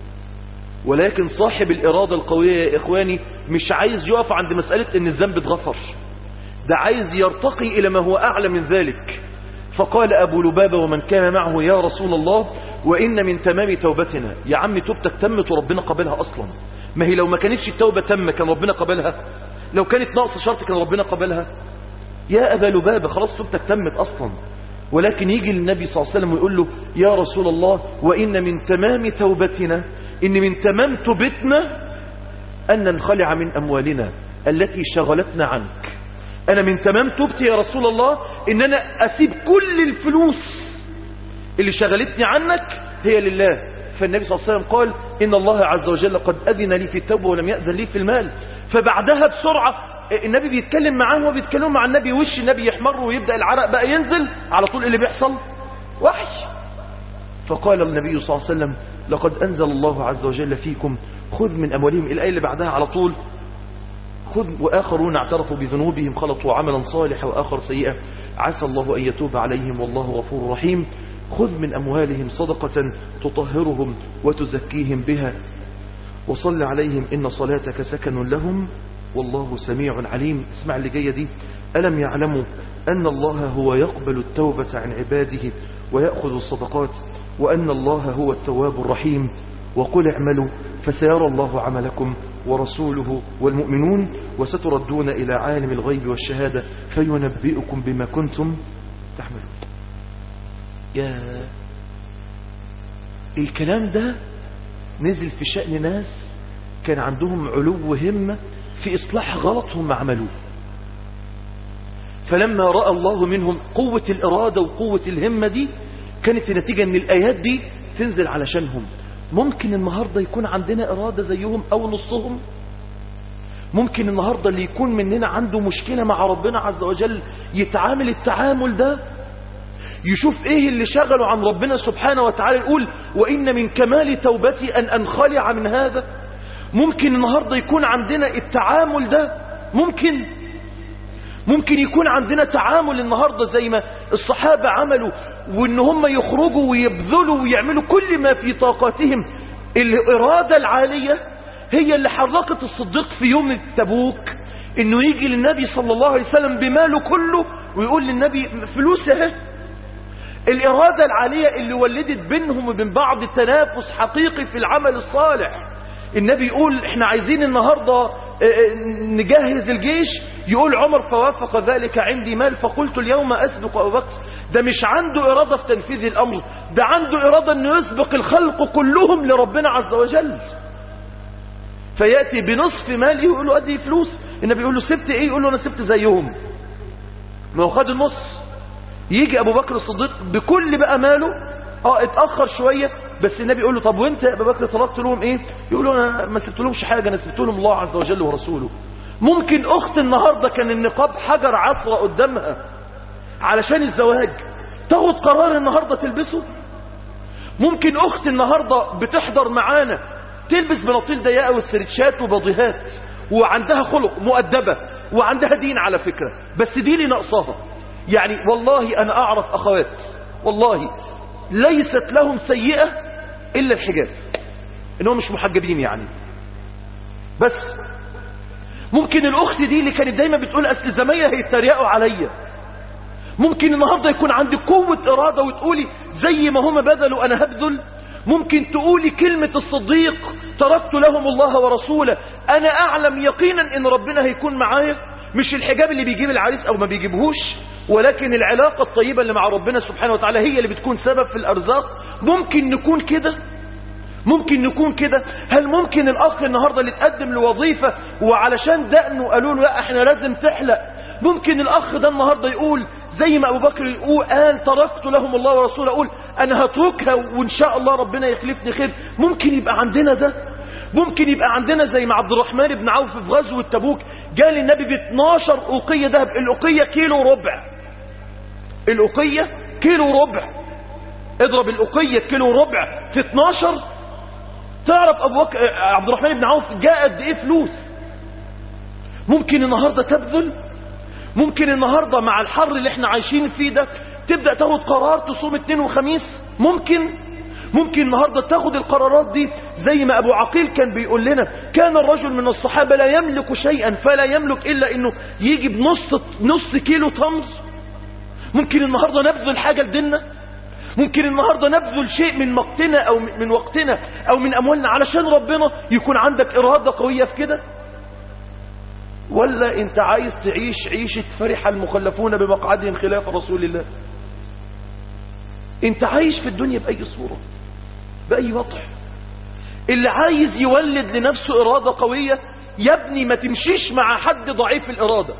Speaker 1: ولكن صاحب الإرادة القوية يا إخواني مش عايز يقف عند مسألة أن الذنب اتغفر ده عايز يرتقي إلى ما هو أعلى من ذلك فقال أبو لبابة ومن كان معه يا رسول الله وإن من تمام توبتنا يا عم توبتك تمت وربنا قبلها أصلا ما هي لو ما كانتش التوبة تم كان ربنا قبلها لو كانت ناقص شرط كان ربنا قبلها يا أبا لبابة خلاص توبتك تمت أصلا ولكن يجي للنبي صلى الله عليه وسلم ويقول له يا رسول الله وإن من تمام توبتنا إن من تمام توبتنا أن ننخلع من أموالنا التي شغلتنا عنك أنا من تمام توبتي يا رسول الله إن أنا أسيب كل الفلوس اللي شغلتني عنك هي لله فالنبي صلى الله عليه وسلم قال إن الله عز وجل قد أذن لي في التوبة ولم يأذن لي في المال فبعدها بسرعة النبي بيتكلم معاه وبيتكلم مع النبي وش النبي يحمر ويبدأ العرق بقى ينزل على طول اللي بيحصل وحش فقال النبي صلى الله عليه وسلم لقد أنزل الله عز وجل فيكم خذ من أموالهم الآية اللي بعدها على طول خذ وآخرون اعترفوا بذنوبهم خلطوا عملا صالحا وآخر سيئا عسى الله أن يتوب عليهم والله غفور رحيم خذ من أموالهم صدقة تطهرهم وتزكيهم بها وصل عليهم إن صلاتك سكن لهم والله سميع عليم اسمع اللي جاية دي ألم يعلموا أن الله هو يقبل التوبة عن عباده ويأخذ الصدقات وأن الله هو التواب الرحيم وقل اعملوا فسيرى الله عملكم ورسوله والمؤمنون وستردون إلى عالم الغيب والشهادة فينبئكم بما كنتم تحملون يا الكلام ده نزل في شأن ناس كان عندهم علو همة في إصلاح غلط هم عملوه فلما رأى الله منهم قوة الإرادة وقوة الهمة دي كانت النتيجة ان الآيات دي تنزل علشانهم ممكن النهاردة يكون عندنا إرادة زيهم أو نصهم ممكن النهاردة اللي يكون مننا عنده مشكلة مع ربنا عز وجل يتعامل التعامل ده يشوف ايه اللي شغله عن ربنا سبحانه وتعالى يقول وإن من كمال توبتي أن أنخلع من هذا ممكن النهاردة يكون عندنا التعامل ده ممكن ممكن يكون عندنا تعامل النهاردة زي ما الصحابة عملوا وان هم يخرجوا ويبذلوا ويعملوا كل ما في طاقاتهم الإرادة العالية هي اللي حركت الصديق في يوم التبوك انه يجي للنبي صلى الله عليه وسلم بماله كله ويقول للنبي فلوس اهي الإرادة العالية اللي ولدت بينهم وبين بعض تنافس حقيقي في العمل الصالح النبي يقول احنا عايزين النهاردة نجهز الجيش يقول عمر فوافق ذلك عندي مال فقلت اليوم أسبق أبو بكر ده مش عنده إرادة في تنفيذ الأمر ده عنده إرادة أنه يسبق الخلق كلهم لربنا عز وجل فيأتي بنصف ماله يقول له أدي فلوس النبي يقول له سبت إيه يقول له أنا سبت زيهم ما هو خد النص يجي أبو بكر الصديق بكل بقى ماله اه اتأخر شوية بس النبي يقول له طب وانت يا ابو بكر طلبت لهم ايه يقول له انا ما سبت لهمش حاجة انا سبت لهم الله عز وجل ورسوله ممكن اخت النهاردة كان النقاب حجر عصرة قدامها علشان الزواج تاخد قرار النهاردة تلبسه ممكن اخت النهاردة بتحضر معانا تلبس بناطيل ضيقة والسرتشات وبضيهات وعندها خلق مؤدبة وعندها دين على فكرة بس دي اللي ناقصاها يعني والله انا اعرف اخوات والله ليست لهم سيئة الا الحجاب انهم مش محجبين يعني بس ممكن الاخت دي اللي كانت دايما بتقول اصل زمايلها هيتريقوا عليا ممكن النهاردة يكون عندك قوة ارادة وتقولي زي ما هم بذلوا انا هبذل ممكن تقولي كلمة الصديق تركت لهم الله ورسوله انا اعلم يقينا ان ربنا هيكون معايا مش الحجاب اللي بيجيب العريس او ما بيجيبهوش ولكن العلاقة الطيبة اللي مع ربنا سبحانه وتعالى هي اللي بتكون سبب في الارزاق ممكن نكون كده ممكن نكون كده هل ممكن الاخ النهاردة اللي تقدم لوظيفة وعلشان دقنه قالوا له لا احنا لازم تحلق ممكن الاخ ده النهاردة يقول زي ما ابو بكر يقول قال تركت لهم الله ورسوله اقول انا هتركها وان شاء الله ربنا يخلفني خير ممكن يبقى عندنا ده ممكن يبقى عندنا زي ما عبد الرحمن بن عوف في غزوة تبوك جاء للنبي ب 12 أوقية ذهب الأوقية كيلو ربع الأوقية كيلو ربع اضرب الأوقية كيلو ربع في 12 تعرف أبو بكر عبد الرحمن بن عوف جاء قد إيه فلوس ممكن النهاردة تبذل ممكن النهاردة مع الحر اللي احنا عايشين فيه ده تبدأ تاخد قرار تصوم اثنين وخميس ممكن ممكن النهاردة تاخد القرارات دي زي ما أبو عقيل كان بيقول لنا كان الرجل من الصحابة لا يملك شيئا فلا يملك إلا أنه يجي بنص نص كيلو تمر ممكن النهاردة نبذل حاجة لديننا ممكن النهاردة نبذل شيء من وقتنا أو من وقتنا أو من أموالنا علشان ربنا يكون عندك إرادة قوية في كده ولا انت عايز تعيش عيشة فرح المخلفون بمقعدهم خلاف رسول الله انت عايش في الدنيا بأي صورة بأي وضع اللي عايز يولد لنفسه إرادة قوية يا ابني ما تمشيش مع حد ضعيف الإرادة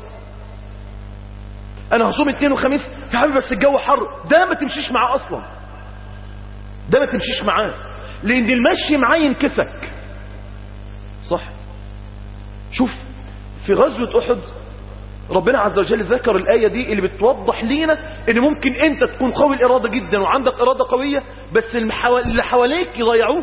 Speaker 1: أنا هصوم اثنين وخميس يا حبيبي بس الجو حر ده ما تمشيش معاه أصلا ده ما تمشيش معاه لأن المشي معاه ينكسك صح شوف في غزوة أحد ربنا عز وجل ذكر الآية دي اللي بتوضح لينا ان ممكن انت تكون قوي الإرادة جدا وعندك إرادة قوية بس اللي حواليك يضيعوك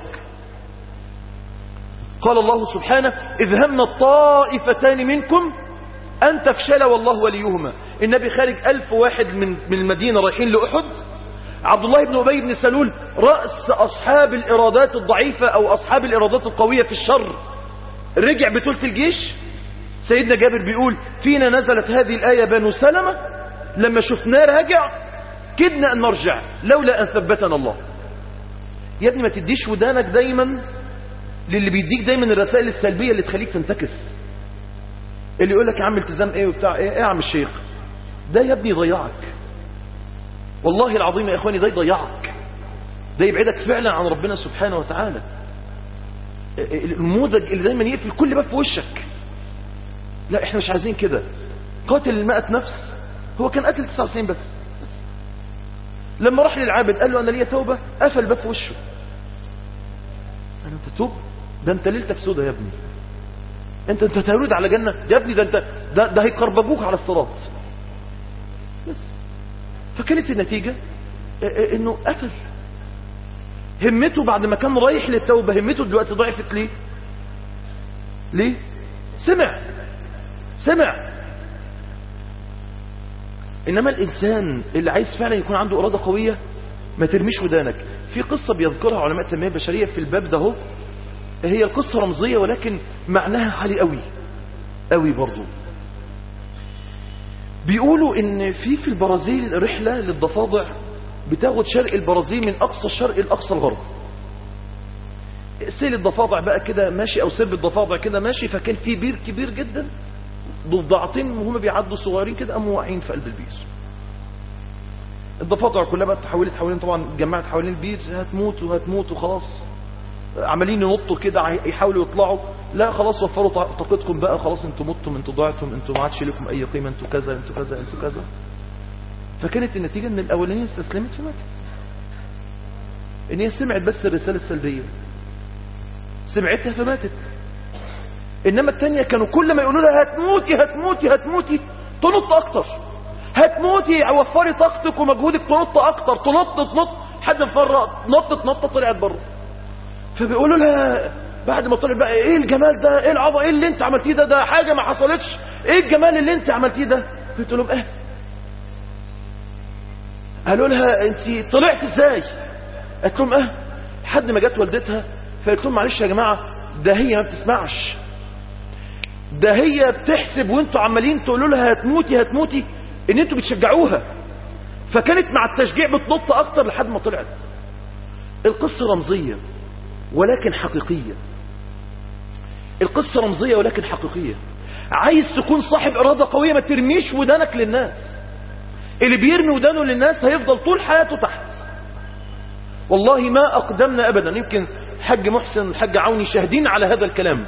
Speaker 1: قال الله سبحانه إذ هم الطائفتان منكم أن تفشل والله وليهما النبي خارج ألف واحد من, من المدينة رايحين لأحد عبد الله بن أبي بن سلول رأس أصحاب الإرادات الضعيفة أو أصحاب الإرادات القوية في الشر رجع بطولة الجيش سيدنا جابر بيقول فينا نزلت هذه الآية بنو سلمة لما شفناه راجع كدنا أن نرجع لولا أن ثبتنا الله يا ابني ما تديش ودانك دايما للي بيديك دايما الرسائل السلبية اللي تخليك تنتكس اللي يقول لك يا عم التزام ايه وبتاع ايه ايه يا عم الشيخ ده يا ابني يضيعك والله العظيم يا اخواني ده يضيعك ده يبعدك فعلا عن ربنا سبحانه وتعالى النموذج اللي دايما يقفل كل باب في وشك لا احنا مش عايزين كده قاتل المائة نفس هو كان قتل 99 بس لما راح للعابد قال له انا ليا توبة قفل باب في وشه قال له انت توب ده انت ليلتك سودة يا ابني انت انت تولد على جنة يا ابني ده انت ده, ده هيقربجوك على الصراط بس فكانت النتيجة انه قتل همته بعد ما كان رايح للتوبة همته دلوقتي ضعفت ليه ليه سمع سمع إنما الإنسان اللي عايز فعلا يكون عنده إرادة قوية ما ترميش ودانك في قصة بيذكرها علماء التنمية البشرية في الباب ده هو هي القصة رمزية ولكن معناها عالي قوي قوي برضو بيقولوا ان في في البرازيل رحلة للضفادع بتاخد شرق البرازيل من اقصى الشرق لاقصى الغرب سيل الضفادع بقى كده ماشي او سرب الضفادع كده ماشي فكان في بير كبير جدا ضفدعتين وهم بيعدوا صغيرين كده قاموا واقعين في قلب البير الضفادع كلها بقى تحولت حوالين طبعا اتجمعت حوالين البير هتموت وهتموت وخلاص عمالين ينطوا كده يحاولوا يطلعوا لا خلاص وفروا طاقتكم بقى خلاص انتوا متم انتوا ضعتم انتوا ما عادش لكم اي قيمه انتوا كذا انتوا كذا انتوا كذا فكانت النتيجه ان الاولانيه استسلمت فماتت ان هي سمعت بس الرساله السلبيه سمعتها فماتت انما الثانيه كانوا كل ما يقولوا لها هتموتي هتموتي هتموتي تنط اكتر هتموتي وفري طاقتك ومجهودك تنط اكتر تنط تنط حد مفرق نطت نطه طلعت بره فبيقولوا لها بعد ما طلع بقى ايه الجمال ده ايه العظمه ايه اللي انت عملتيه ده ده حاجه ما حصلتش ايه الجمال اللي انت عملتيه ده بتقول لهم ايه قالوا لها انت طلعت ازاي قالت لهم اه لحد ما جت والدتها فقالت لهم معلش يا جماعه ده هي ما بتسمعش ده هي بتحسب وانتوا عمالين تقولوا لها هتموتي هتموتي ان انتوا بتشجعوها فكانت مع التشجيع بتنط اكتر لحد ما طلعت القصه رمزيه ولكن حقيقية القصة رمزية ولكن حقيقية عايز تكون صاحب إرادة قوية ما ترميش ودانك للناس اللي بيرمي ودانه للناس هيفضل طول حياته تحت والله ما أقدمنا أبدا يمكن الحاج محسن الحاج عوني شاهدين على هذا الكلام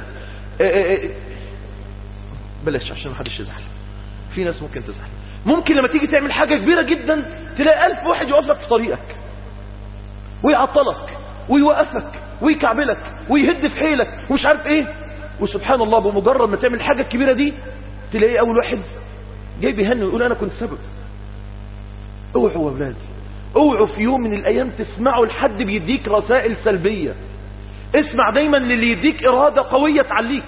Speaker 1: بلاش عشان محدش يزعل في ناس ممكن تزعل ممكن لما تيجي تعمل حاجة كبيرة جدا تلاقي ألف واحد يقف لك في طريقك ويعطلك ويوقفك ويكعبلك ويهد في حيلك ومش عارف ايه وسبحان الله بمجرد ما تعمل الحاجة الكبيرة دي تلاقي اول واحد جاي بيهني ويقول انا كنت سبب اوعوا يا اولادي اوعوا في يوم من الايام تسمعوا لحد بيديك رسائل سلبية اسمع دايما للي يديك ارادة قوية تعليك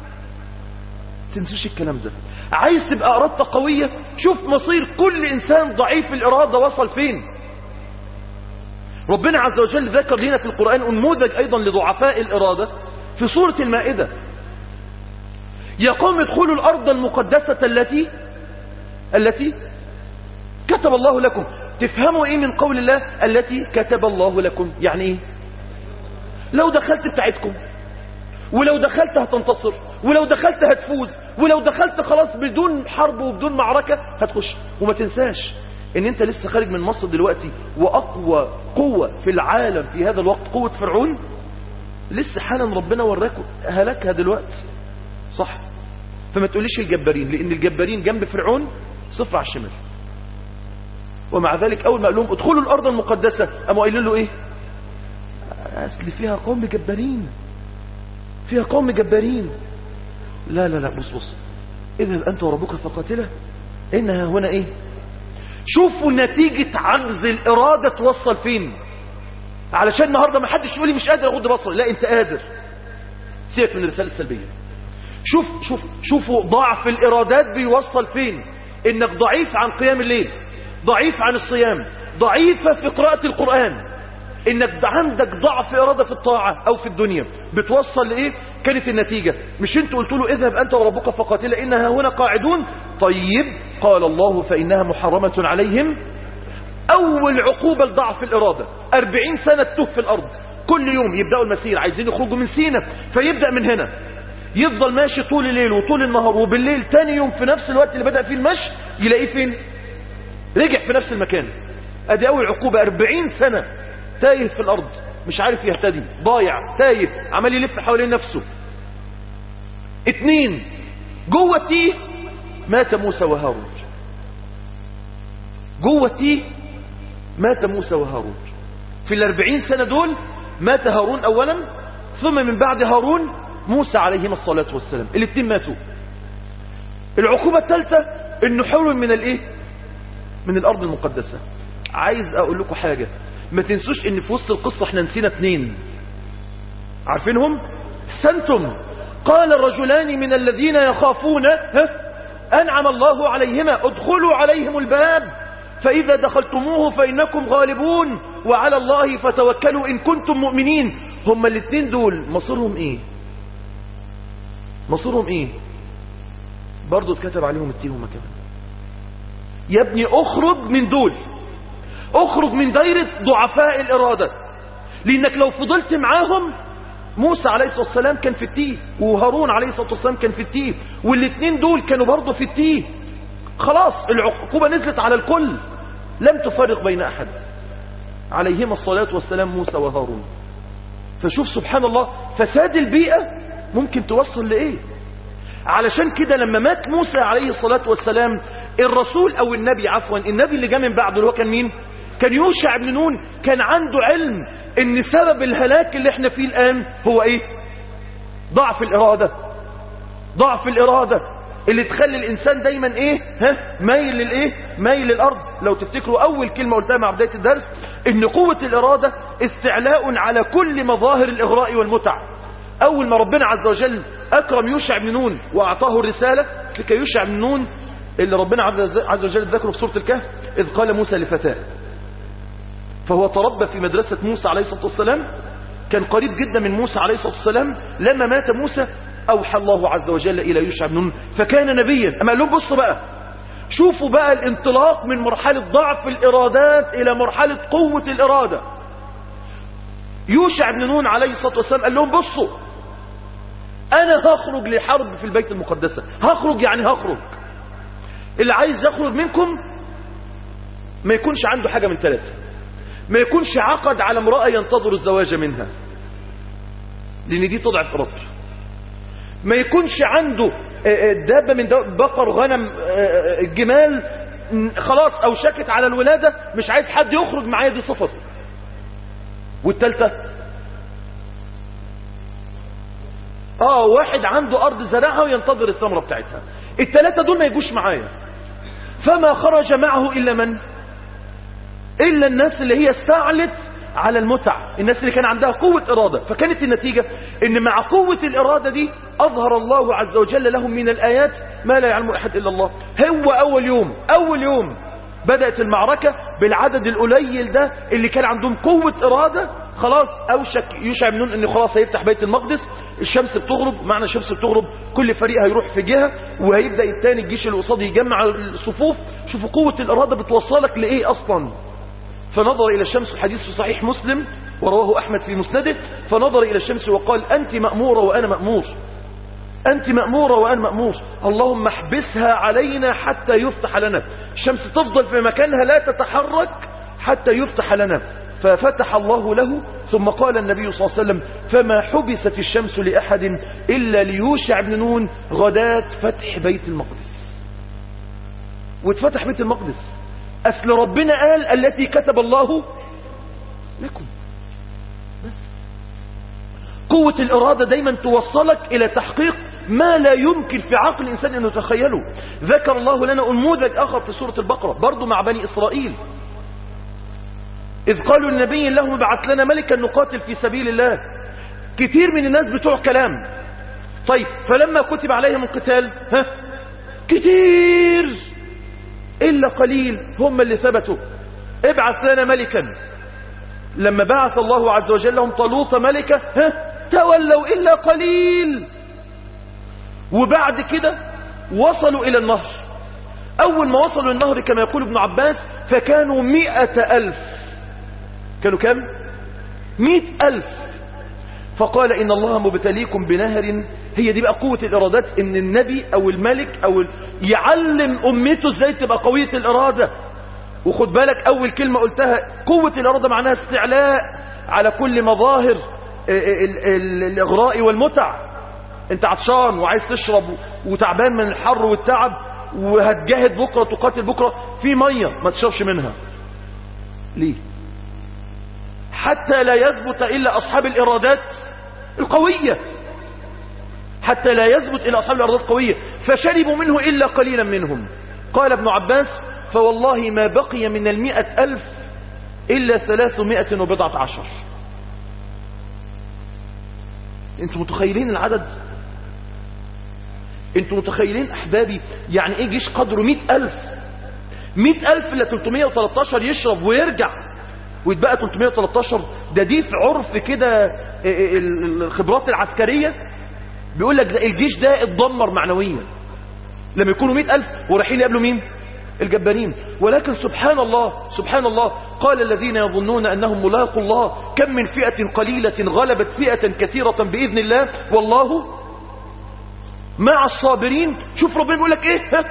Speaker 1: تنسوش الكلام ده عايز تبقى ارادتك قوية شوف مصير كل انسان ضعيف الارادة وصل فين ربنا عز وجل ذكر لنا في القرآن انموذج أيضا لضعفاء الإرادة في سورة المائدة يا قوم ادخلوا الأرض المقدسة التي التي كتب الله لكم تفهموا ايه من قول الله التي كتب الله لكم يعني ايه لو دخلت بتاعتكم ولو دخلت هتنتصر ولو دخلت هتفوز ولو دخلت خلاص بدون حرب وبدون معركة هتخش وما تنساش ان انت لسه خارج من مصر دلوقتي واقوى قوة في العالم في هذا الوقت قوة فرعون لسه حالا ربنا وراكم هلكها دلوقتي صح فما تقوليش الجبارين لان الجبارين جنب فرعون صفر على الشمال ومع ذلك اول ما قال لهم ادخلوا الارض المقدسة قاموا قايلين له ايه اصل فيها قوم جبارين فيها قوم جبارين لا لا لا بص بص اذهب انت وربك فقاتله انها هنا ايه شوفوا نتيجة عجز الإرادة توصل فين علشان النهاردة ما حدش يقول لي مش قادر أغض بصري لا أنت قادر سيبك من الرسالة السلبية شوف شوف شوفوا ضعف الإرادات بيوصل فين إنك ضعيف عن قيام الليل ضعيف عن الصيام ضعيفة في قراءة القرآن إنك عندك ضعف إرادة في الطاعة أو في الدنيا بتوصل لإيه كانت النتيجة مش انتوا قلتوا له اذهب أنت وربك فقاتل إنها هنا قاعدون طيب قال الله فإنها محرمة عليهم أول عقوبة لضعف الإرادة أربعين سنة تهف في الأرض كل يوم يبدأوا المسير عايزين يخرجوا من سينا فيبدأ من هنا يفضل ماشي طول الليل وطول النهار وبالليل تاني يوم في نفس الوقت اللي بدأ فيه المشي يلاقيه فين رجع في نفس المكان ادي اول عقوبة أربعين سنة تايه في الأرض مش عارف يهتدي ضايع تايه عمال يلف حوالين نفسه اتنين جوه التيه مات موسى وهارون جوه التيه مات موسى وهارون في الاربعين سنة دول مات هارون اولا ثم من بعد هارون موسى عليهما الصلاة والسلام الاثنين ماتوا العقوبة الثالثة انه حول من الايه من الارض المقدسة عايز اقول لكم حاجة ما تنسوش ان في وسط القصة احنا نسينا اثنين عارفينهم سنتم قال الرجلان من الذين يخافون ها أنعم الله عليهما ادخلوا عليهم الباب فإذا دخلتموه فإنكم غالبون وعلى الله فتوكلوا إن كنتم مؤمنين هما الاثنين دول مصيرهم إيه مصيرهم إيه برضو اتكتب عليهم التيهما كمان يا ابني اخرج من دول اخرج من دايرة ضعفاء الإرادة لأنك لو فضلت معاهم موسى عليه الصلاة والسلام كان في التيه وهارون عليه الصلاة والسلام كان في التيه والاثنين دول كانوا برضه في التيه خلاص العقوبة نزلت على الكل لم تفرق بين أحد عليهما الصلاة والسلام موسى وهارون فشوف سبحان الله فساد البيئة ممكن توصل لإيه علشان كده لما مات موسى عليه الصلاة والسلام الرسول أو النبي عفوا النبي اللي جاء من بعده اللي هو كان مين كان يوشع بن نون كان عنده علم ان سبب الهلاك اللي احنا فيه الآن هو ايه ضعف الإرادة ضعف الإرادة اللي تخلي الإنسان دايما ايه ها مايل للايه مايل للأرض لو تفتكروا أول كلمة قلتها مع بداية الدرس ان قوة الإرادة استعلاء على كل مظاهر الإغراء والمتع أول ما ربنا عز وجل أكرم يوشع بن نون وأعطاه الرسالة لكي يوشع بن نون اللي ربنا عز وجل ذكره في سورة الكهف إذ قال موسى لفتاه فهو تربى في مدرسة موسى عليه الصلاة والسلام كان قريب جدا من موسى عليه الصلاة والسلام لما مات موسى أوحى الله عز وجل إلى يوشع بن نون فكان نبيا أما قال لهم بصوا بقى شوفوا بقى الانطلاق من مرحلة ضعف الإرادات إلى مرحلة قوة الإرادة يوشع بن نون عليه الصلاة والسلام قال لهم بصوا أنا هخرج لحرب في البيت المقدسة هخرج يعني هخرج اللي عايز يخرج منكم ما يكونش عنده حاجة من ثلاثة ما يكونش عقد على امرأة ينتظر الزواج منها لأن دي تضعف إرادته ما يكونش عنده دابة من بقر غنم جمال خلاص أو شكت على الولادة مش عايز حد يخرج معايا دي صفته والتالتة اه واحد عنده ارض زرعها وينتظر الثمرة بتاعتها التلاتة دول ما يجوش معايا فما خرج معه الا من الا الناس اللي هي استعلت على المتع الناس اللي كان عندها قوة ارادة فكانت النتيجة ان مع قوة الارادة دي اظهر الله عز وجل لهم من الايات ما لا يعلم احد الا الله هو اول يوم اول يوم بدأت المعركة بالعدد القليل ده اللي كان عندهم قوة إرادة خلاص أوشك يوشع بن نون إن خلاص هيفتح بيت المقدس الشمس بتغرب معنى الشمس بتغرب كل فريق هيروح في جهة وهيبدأ الثاني الجيش اللي قصاده يجمع الصفوف شوفوا قوة الإرادة بتوصلك لإيه أصلا فنظر إلى الشمس حديث في صحيح مسلم ورواه أحمد في مسنده فنظر إلى الشمس وقال أنت مأمورة وأنا مأمور أنت مأمورة وأنا مأمور اللهم احبسها علينا حتى يفتح لنا الشمس تفضل في مكانها لا تتحرك حتى يفتح لنا ففتح الله له ثم قال النبي صلى الله عليه وسلم فما حبست الشمس لأحد إلا ليوشع بن نون غداة فتح بيت المقدس واتفتح بيت المقدس أصل ربنا قال التي كتب الله لكم قوة الإرادة دايما توصلك إلى تحقيق ما لا يمكن في عقل الإنسان أن يتخيله ذكر الله لنا أنموذج آخر في سورة البقرة برضو مع بني إسرائيل إذ قالوا لنبي لهم ابعث لنا ملكا نقاتل في سبيل الله كتير من الناس بتوع كلام طيب فلما كتب عليهم القتال ها كتير إلا قليل هم اللي ثبتوا ابعث لنا ملكا لما بعث الله عز وجل لهم طالوت ملكة ها تولوا إلا قليل وبعد كده وصلوا إلى النهر أول ما وصلوا النهر كما يقول ابن عباس فكانوا مئة ألف كانوا كم مئة ألف فقال إن الله مبتليكم بنهر هي دي بقى قوة الإرادات إن النبي أو الملك أو ال... يعلم أمته إزاي تبقى قوية الإرادة وخد بالك أول كلمة قلتها قوة الإرادة معناها استعلاء على كل مظاهر ال... ال... الإغراء والمتع انت عطشان وعايز تشرب وتعبان من الحر والتعب وهتجاهد بكرة تقاتل بكرة في مية ما تشربش منها ليه حتى لا يثبت إلا أصحاب الإرادات القوية حتى لا يثبت إلا أصحاب الإرادات القوية فشربوا منه إلا قليلا منهم قال ابن عباس فوالله ما بقي من المئة ألف إلا ثلاثمائة وبضعة عشر انتوا متخيلين العدد انتوا متخيلين احبابي يعني ايه جيش قدره مئة الف مئة الف ل 313 يشرب ويرجع ويتبقى 313 ده دي في عرف كده الخبرات العسكرية بيقول لك ده الجيش ده اتدمر معنويا لما يكونوا مئة الف ورايحين يقابلوا مين الجبارين ولكن سبحان الله سبحان الله قال الذين يظنون أنهم ملاقوا الله كم من فئة قليلة غلبت فئة كثيرة بإذن الله والله مع الصابرين شوف ربنا بيقول لك ايه ها؟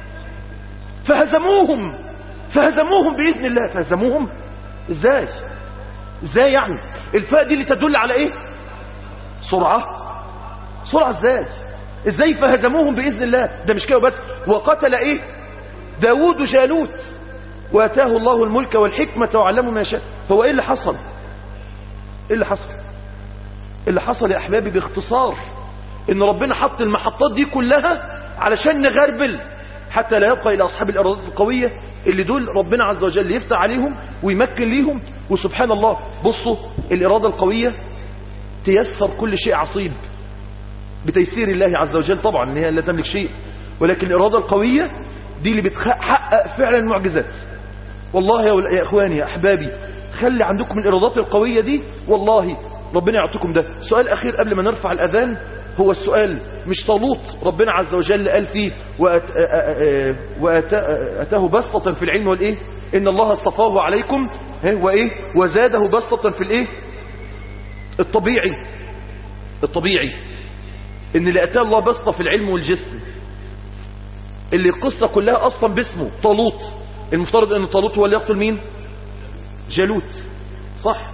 Speaker 1: فهزموهم فهزموهم بإذن الله فهزموهم ازاي ازاي يعني الفاء دي اللي تدل على ايه سرعة سرعة ازاي ازاي فهزموهم بإذن الله ده مش كده بس وقتل ايه داود جالوت واتاه الله الملك والحكمة وعلمه ما يشاء هو ايه اللي حصل ايه اللي حصل اللي حصل يا احبابي باختصار ان ربنا حط المحطات دي كلها علشان نغربل حتى لا يبقى الى اصحاب الارادات القوية اللي دول ربنا عز وجل يفتح عليهم ويمكن ليهم وسبحان الله بصوا الارادة القوية تيسر كل شيء عصيب بتيسير الله عز وجل طبعا ان هي لا تملك شيء ولكن الإرادة القوية دي اللي بتحقق فعلا المعجزات والله يا إخواني يا أحبابي خلي عندكم الإرادات القوية دي والله ربنا يعطيكم ده سؤال أخير قبل ما نرفع الأذان هو السؤال مش طالوت ربنا عز وجل قال فيه وأتاه بسطة في العلم والإيه إن الله اصطفاه عليكم وإيه وزاده بسطة في الإيه الطبيعي الطبيعي ان اللي اتاه الله بسطة في العلم والجسم اللي القصة كلها اصلا باسمه طالوت المفترض ان طالوت هو اللي يقتل مين جالوت صح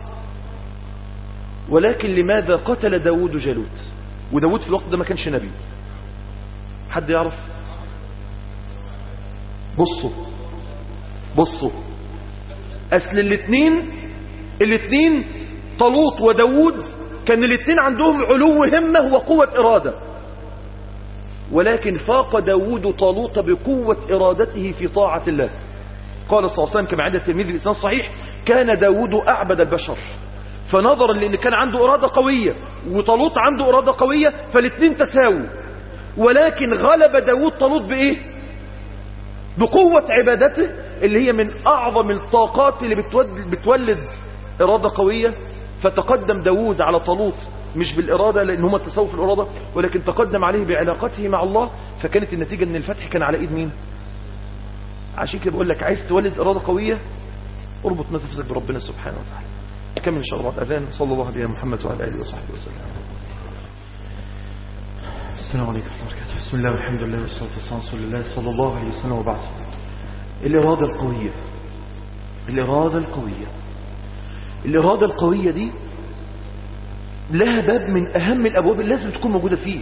Speaker 1: ولكن لماذا قتل داود جالوت وداود في الوقت ده ما كانش نبي حد يعرف بصوا بصوا اصل الاثنين الاثنين طالوت وداود كان الاثنين عندهم علو همة وقوة إرادة ولكن فاق داود طالوت بقوة إرادته في طاعة الله قال صلى الله عليه وسلم كما عند التلميذ الإسلام صحيح كان داود أعبد البشر فنظرا لأن كان عنده إرادة قوية وطالوت عنده إرادة قوية فالاثنين تساووا ولكن غلب داود طالوت بإيه بقوة عبادته اللي هي من أعظم الطاقات اللي بتولد إرادة قوية فتقدم داود على طالوت مش بالإرادة لأن هم تساووا في الإرادة ولكن تقدم عليه بعلاقته مع الله فكانت النتيجة أن الفتح كان على إيد مين عشان كده بقول لك عايز تولد إرادة قوية اربط نفسك بربنا سبحانه وتعالى أكمل إن شاء الله أذان صلى الله عليه محمد وعلى آله وصحبه وسلم السلام عليكم ورحمة الله وبركاته بسم الله والحمد لله والصلاة والسلام على رسول الله صلى الله عليه وسلم وبعد الإرادة القوية الإرادة القوية الإرادة القوية دي لها باب من أهم الأبواب اللي لازم تكون موجودة فيه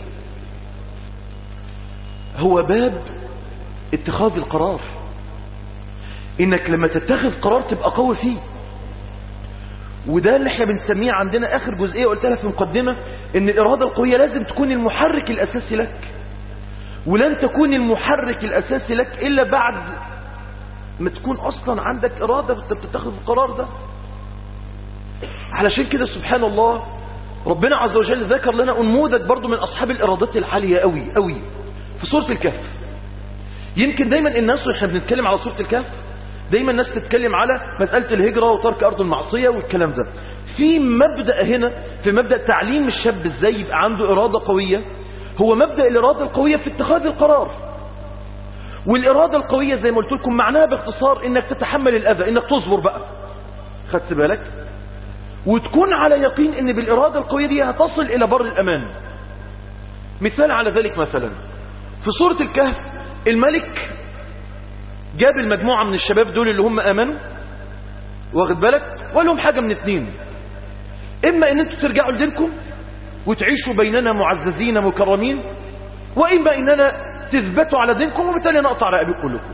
Speaker 1: هو باب اتخاذ القرار إنك لما تتخذ قرار تبقى قوي فيه وده اللي احنا بنسميه عندنا آخر جزئية قلت لها في مقدمة إن الإرادة القوية لازم تكون المحرك الأساسي لك ولن تكون المحرك الأساسي لك إلا بعد ما تكون أصلا عندك إرادة بتتخذ القرار ده علشان كده سبحان الله ربنا عز وجل ذكر لنا أنموذج برضو من أصحاب الإرادات العالية قوي قوي في سورة الكهف يمكن دايما الناس واحنا بنتكلم على سورة الكهف دايما الناس تتكلم على مسألة الهجرة وترك أرض المعصية والكلام ده في مبدأ هنا في مبدأ تعليم الشاب ازاي يبقى عنده إرادة قوية هو مبدأ الإرادة القوية في اتخاذ القرار والإرادة القوية زي ما قلت لكم معناها باختصار انك تتحمل الأذى انك تصبر بقى خدت بالك وتكون على يقين ان بالإرادة القوية دي هتصل إلى بر الأمان مثال على ذلك مثلا في سورة الكهف الملك جاب المجموعة من الشباب دول اللي هم آمنوا واخد بالك وقال لهم حاجة من اتنين إما ان انتوا ترجعوا لدينكم وتعيشوا بيننا معززين مكرمين وإما إننا تثبتوا على دينكم وبالتالي نقطع رقبكم كلكم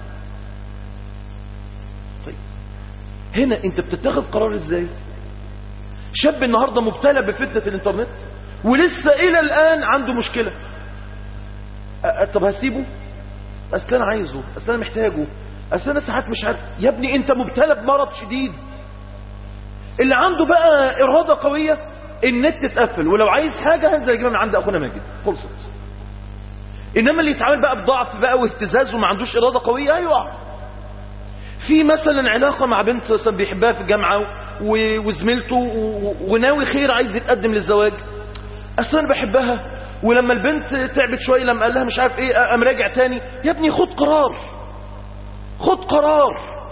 Speaker 1: طيب هنا انت بتتخذ قرار ازاي شاب النهاردة مبتلى بفتنة الانترنت ولسه الى الان عنده مشكلة أه طب هسيبه اصل انا عايزه اصل انا محتاجه اصل انا ساعات مش عارف يا ابني انت مبتلى بمرض شديد اللي عنده بقى ارادة قوية النت اتقفل ولو عايز حاجة هنزل اجيبها من عند اخونا ماجد خلصت انما اللي يتعامل بقى بضعف بقى واهتزاز وما عندوش ارادة قوية هيقع في مثلا علاقة مع بنت مثلا بيحبها في الجامعة وزميلته وناوي خير عايز يتقدم للزواج اصل انا بحبها ولما البنت تعبت شوية لما قال لها مش عارف ايه قام راجع تاني يا ابني خد قرار خد قرار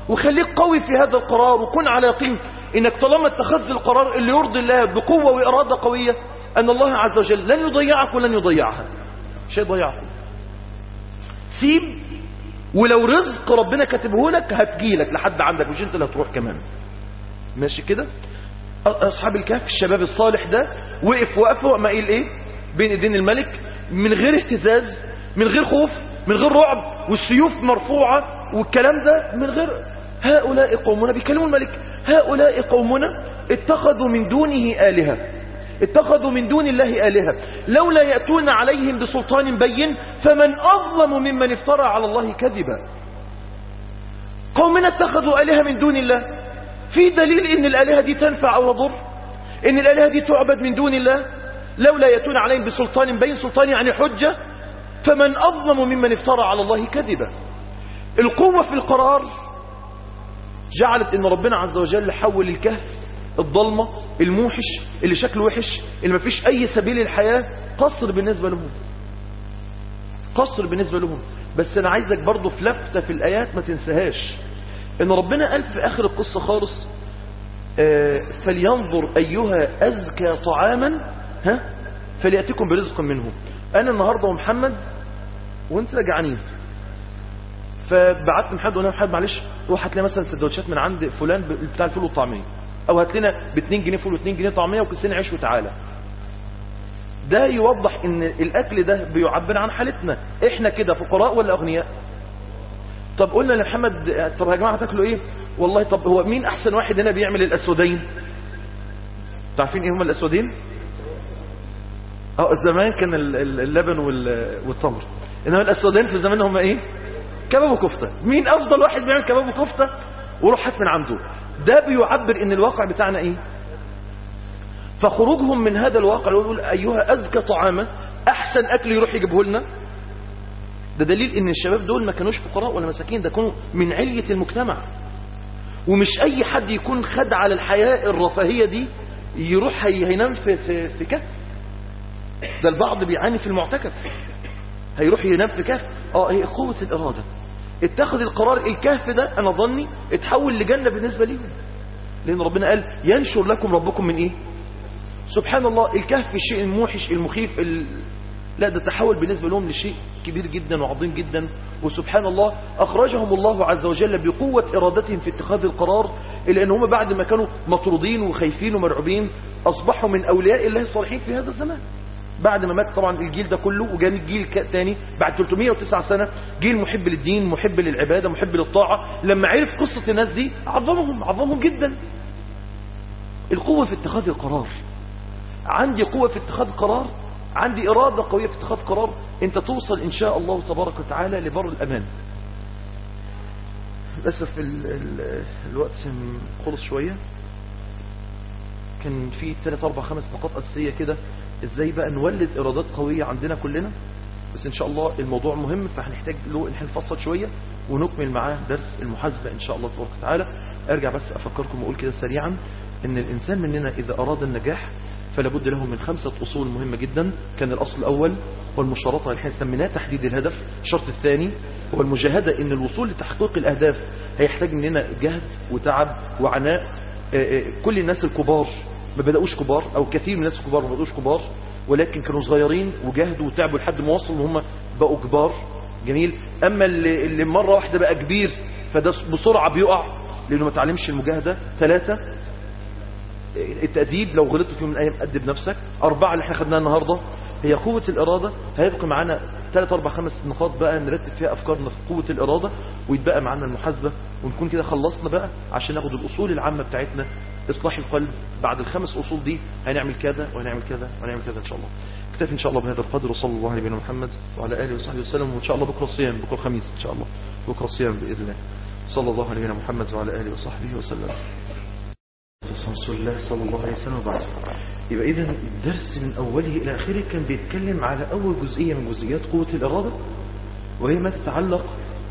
Speaker 1: وخليك قوي في هذا القرار وكن على يقين انك طالما اتخذت القرار اللي يرضي الله بقوة وإرادة قوية أن الله عز وجل لن يضيعك ولن يضيعها مش هيضيعك سيب ولو رزق ربنا كاتبه لك هتجيلك لحد عندك مش انت اللي هتروح كمان ماشي كده أصحاب الكهف الشباب الصالح ده وقف وقفه ما قيل ايه بين ايدين الملك من غير اهتزاز من غير خوف من غير رعب والسيوف مرفوعة والكلام ده من غير هؤلاء قومنا بيكلموا الملك هؤلاء قومنا اتخذوا من دونه آلهة اتخذوا من دون الله آلهة لولا يأتون عليهم بسلطان بين فمن أظلم ممن افترى على الله كذبا قومنا اتخذوا آلهة من دون الله في دليل ان الآلهة دي تنفع أو تضر ان الآلهة دي تعبد من دون الله لولا يأتون عليهم بسلطان بين سلطان يعني حجة فمن أظلم ممن افترى على الله كذبا القوة في القرار جعلت ان ربنا عز وجل حول الكهف الضلمة الموحش اللي شكله وحش اللي ما فيش اي سبيل الحياة قصر بالنسبة لهم قصر بالنسبة لهم بس انا عايزك برضو في لفتة في الايات ما تنساهاش ان ربنا قال في اخر القصة خالص آه فلينظر ايها ازكى طعاما ها فليأتكم برزق منه انا النهاردة ومحمد وانت جعانين فبعت محمد وانا محمد معلش روح هات لنا مثلا سندوتشات من عند فلان بتاع الفول والطعميه او هات لنا ب 2 جنيه فول و2 جنيه طعميه وكيسين عيش وتعالى ده يوضح ان الاكل ده بيعبر عن حالتنا احنا كده فقراء ولا اغنياء طب قلنا لمحمد طب يا جماعه هتاكلوا ايه والله طب هو مين احسن واحد هنا بيعمل الاسودين عارفين ايه هم الاسودين اه زمان كان اللبن والتمر انما الاسودين في زمان هم ايه كباب وكفتة مين افضل واحد بيعمل كباب وكفتة وروح هات من عنده ده بيعبر ان الواقع بتاعنا ايه فخروجهم من هذا الواقع يقول ايها ازكى طعاما احسن اكل يروح يجيبه لنا ده دليل ان الشباب دول ما كانوش فقراء ولا مساكين ده كانوا من علية المجتمع ومش اي حد يكون خد على الحياة الرفاهية دي يروح هينام في, في, في كهف ده البعض بيعاني في المعتكف هيروح ينام في كهف اه هي قوة الإرادة اتخذ القرار الكهف ده أنا ظني اتحول لجنة بالنسبة ليهم لأن ربنا قال ينشر لكم ربكم من إيه سبحان الله الكهف الشيء الموحش المخيف ال... لا ده تحول بالنسبة لهم لشيء كبير جدا وعظيم جدا وسبحان الله أخرجهم الله عز وجل بقوة إرادتهم في اتخاذ القرار إلا أن هم بعد ما كانوا مطرودين وخايفين ومرعوبين أصبحوا من أولياء الله الصالحين في هذا الزمان بعد ما مات طبعا الجيل ده كله وجاني الجيل تاني بعد 309 سنة جيل محب للدين محب للعبادة محب للطاعة لما عرف قصة الناس دي عظمهم عظمهم جدا القوة في اتخاذ القرار عندي قوة في اتخاذ قرار عندي إرادة قوية في اتخاذ قرار انت توصل إن شاء الله تبارك وتعالى لبر الأمان للأسف ال ال الوقت خلص شوية كان في 3 4 5 نقاط أساسية كده ازاي بقى نولد ارادات قوية عندنا كلنا بس ان شاء الله الموضوع مهم فهنحتاج له ان نفصل شوية ونكمل معاه درس المحاسبة ان شاء الله تبارك وتعالى ارجع بس افكركم واقول كده سريعا ان الانسان مننا اذا اراد النجاح فلا بد له من خمسة اصول مهمة جدا كان الاصل الاول هو المشارطة اللي احنا سميناه تحديد الهدف الشرط الثاني هو المجاهدة ان الوصول لتحقيق الاهداف هيحتاج مننا جهد وتعب وعناء كل الناس الكبار ما بدأوش كبار او كثير من الناس الكبار ما بدأوش كبار ولكن كانوا صغيرين وجاهدوا وتعبوا لحد ما وصلوا وهم بقوا كبار جميل اما اللي, اللي مرة واحدة بقى كبير فده بسرعة بيقع لانه ما تعلمش المجاهدة ثلاثة التأديب لو غلطت في يوم من الايام أدب نفسك اربعة اللي احنا خدناها النهاردة هي قوة الارادة هيبقى معانا ثلاث اربع خمس نقاط بقى نرتب فيها افكارنا في قوة الارادة ويتبقى معانا المحاسبة ونكون كده خلصنا بقى عشان ناخد الاصول العامة بتاعتنا إصلاح القلب بعد الخمس أصول دي هنعمل كذا وهنعمل كذا وهنعمل كذا إن شاء الله اكتفي إن شاء الله بهذا القدر وصلى الله على نبينا محمد وعلى آله وصحبه وسلم وإن شاء الله بكرة الصيام بكرة الخميس إن شاء الله بكرة الصيام بإذن الله صلى الله على نبينا محمد وعلى آله وصحبه وسلم رسول الله صلى الله عليه وسلم وبعد يبقى إذا الدرس من أوله إلى آخره كان بيتكلم على أول جزئية من جزئيات قوة الإرادة وهي ما تتعلق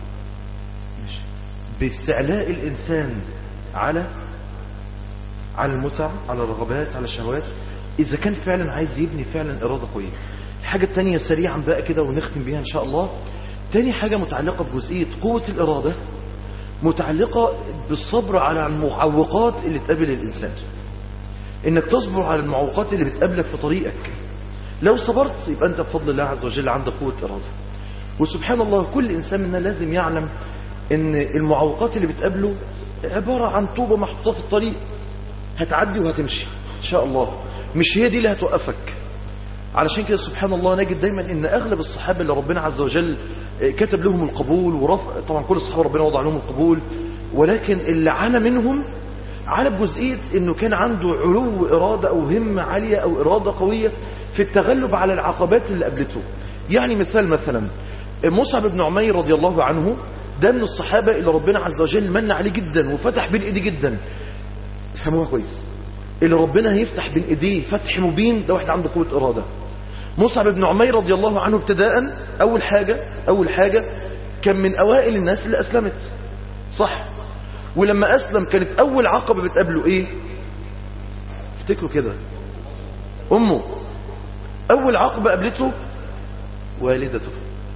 Speaker 1: باستعلاء الإنسان على على المتع على الرغبات على الشهوات إذا كان فعلا عايز يبني فعلا إرادة قوية الحاجة التانية سريعا بقى كده ونختم بيها إن شاء الله تاني حاجة متعلقة بجزئية قوة الإرادة متعلقة بالصبر على المعوقات اللي تقابل الإنسان إنك تصبر على المعوقات اللي بتقابلك في طريقك لو صبرت يبقى أنت بفضل الله عز وجل عندك قوة إرادة وسبحان الله كل إنسان منا لازم يعلم إن المعوقات اللي بتقابله عبارة عن طوبة محطوطة في الطريق هتعدي وهتمشي إن شاء الله مش هي دي اللي هتوقفك علشان كده سبحان الله نجد دايما ان اغلب الصحابة اللي ربنا عز وجل كتب لهم القبول ورفع طبعا كل الصحابة ربنا وضع لهم القبول ولكن اللي عانى منهم عانى بجزئية انه كان عنده علو ارادة او همة عالية او ارادة قوية في التغلب على العقبات اللي قابلته يعني مثال مثلا مصعب بن عمير رضي الله عنه ده من الصحابة اللي ربنا عز وجل من عليه جدا وفتح بين ايديه جدا فهموها كويس اللي ربنا هيفتح بين ايديه فتح مبين ده واحد عنده قوة ارادة مصعب بن عمير رضي الله عنه ابتداء اول حاجة اول حاجة كان من اوائل الناس اللي اسلمت صح ولما اسلم كانت اول عقبة بتقابله ايه افتكروا كده امه اول عقبة قابلته والدته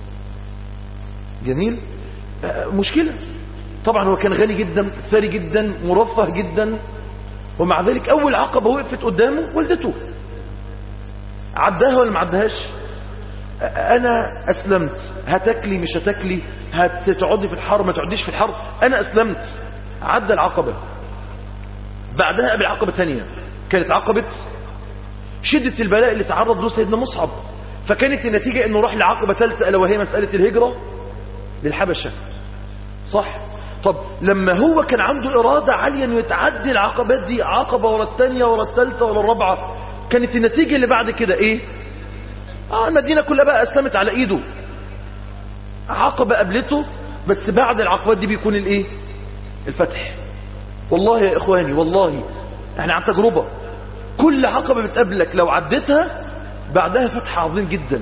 Speaker 1: جميل مشكلة طبعا هو كان غني جدا ثري جدا مرفه جدا ومع ذلك اول عقبة وقفت قدامه والدته عداها ولا ما عداهاش انا اسلمت هتاكلي مش هتاكلي هتقعدي في الحر ما تقعديش في الحر انا اسلمت عدى العقبة بعدها قبل عقبة ثانية كانت عقبة شدة البلاء اللي تعرض له سيدنا مصعب فكانت النتيجة انه راح لعقبة ثالثة الا وهي مسألة الهجرة للحبشة صح طب لما هو كان عنده إرادة عالية انه يتعدي العقبات دي عقبة ورا الثانية ورا الثالثة ورا الرابعة كانت النتيجة اللي بعد كده ايه اه المدينة كلها بقى اسلمت على ايده عقبة قابلته بس بعد العقبات دي بيكون الايه الفتح والله يا اخواني والله احنا عن تجربة كل عقبة بتقابلك لو عديتها بعدها فتح عظيم جدا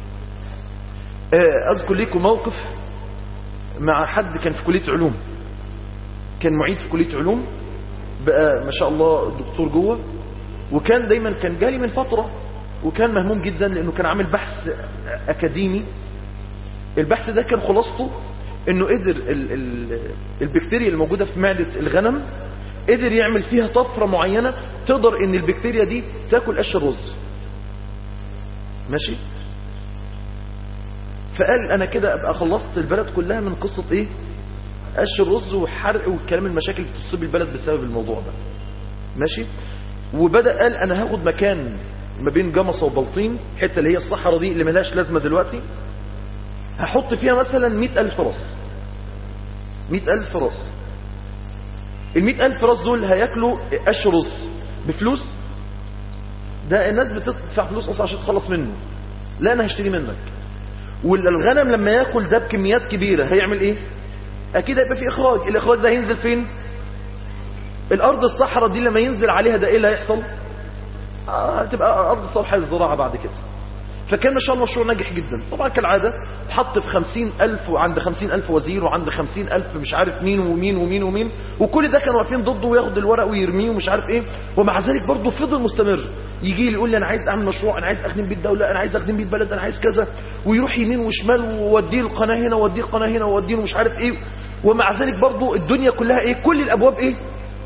Speaker 1: اذكر لكم موقف مع حد كان في كلية علوم كان معيد في كلية علوم بقى ما شاء الله دكتور جوه وكان دايما كان جالي من فترة وكان مهموم جدا لانه كان عامل بحث اكاديمي البحث ده كان خلاصته انه قدر ال ال البكتيريا اللي موجودة في معدة الغنم قدر يعمل فيها طفرة معينة تقدر ان البكتيريا دي تاكل قش الرز ماشي فقال انا كده ابقى خلصت البلد كلها من قصة ايه قش الرز وحرق والكلام المشاكل اللي بتصيب البلد بسبب الموضوع ده ماشي وبدأ قال انا هاخد مكان ما بين جمصة وبلطين الحته اللي هي الصحراء دي اللي ملهاش لازمة دلوقتي هحط فيها مثلا مئة ألف راس مئة ألف راس المئة ألف راس دول هياكلوا قش رز بفلوس ده الناس بتدفع فلوس اصلا عشان تخلص منه لا انا هشتري منك والغنم لما ياكل ده بكميات كبيرة هيعمل ايه اكيد هيبقى في اخراج الاخراج ده هينزل فين الارض الصحراء دي لما ينزل عليها ده ايه اللي هيحصل آه هتبقى ارض صالحة للزراعة بعد كده فكان ما شاء الله مشروع ناجح جدا طبعا كالعادة حط في خمسين ألف وعند خمسين ألف وزير وعند خمسين ألف مش عارف مين ومين ومين ومين وكل ده كانوا واقفين ضده وياخد الورق ويرميه ومش عارف ايه ومع ذلك برضه فضل مستمر يجي لي يقول لي انا عايز اعمل مشروع انا عايز اخدم بيه الدوله انا عايز اخدم بيه البلد انا عايز كذا ويروح يمين وشمال ووديه القناه هنا ووديه القناه هنا ووديه مش عارف ايه ومع ذلك برضه الدنيا كلها ايه كل الابواب ايه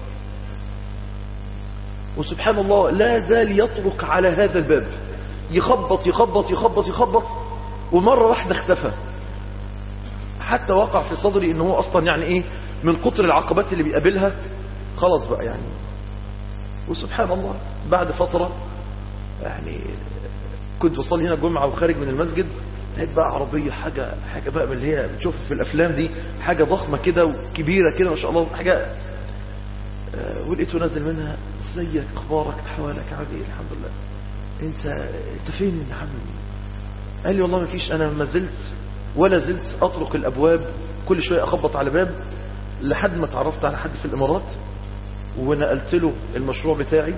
Speaker 1: وسبحان الله لا زال يطرق على هذا الباب يخبط يخبط يخبط يخبط ومرة واحدة اختفى حتى وقع في صدري ان هو اصلا يعني ايه من كتر العقبات اللي بيقابلها خلاص بقى يعني وسبحان الله بعد فترة يعني كنت بصلي هنا الجمعة وخارج من المسجد لقيت بقى عربية حاجة حاجة بقى من اللي هي بتشوفها في الافلام دي حاجة ضخمة كده وكبيرة كده ما شاء الله حاجة آه ولقيته نازل منها ازيك اخبارك احوالك عامل ايه الحمد لله انت انت فين يا عم قال لي والله ما فيش انا ما زلت ولا زلت اطرق الابواب كل شوية اخبط على باب لحد ما تعرفت على حد في الامارات ونقلت له المشروع بتاعي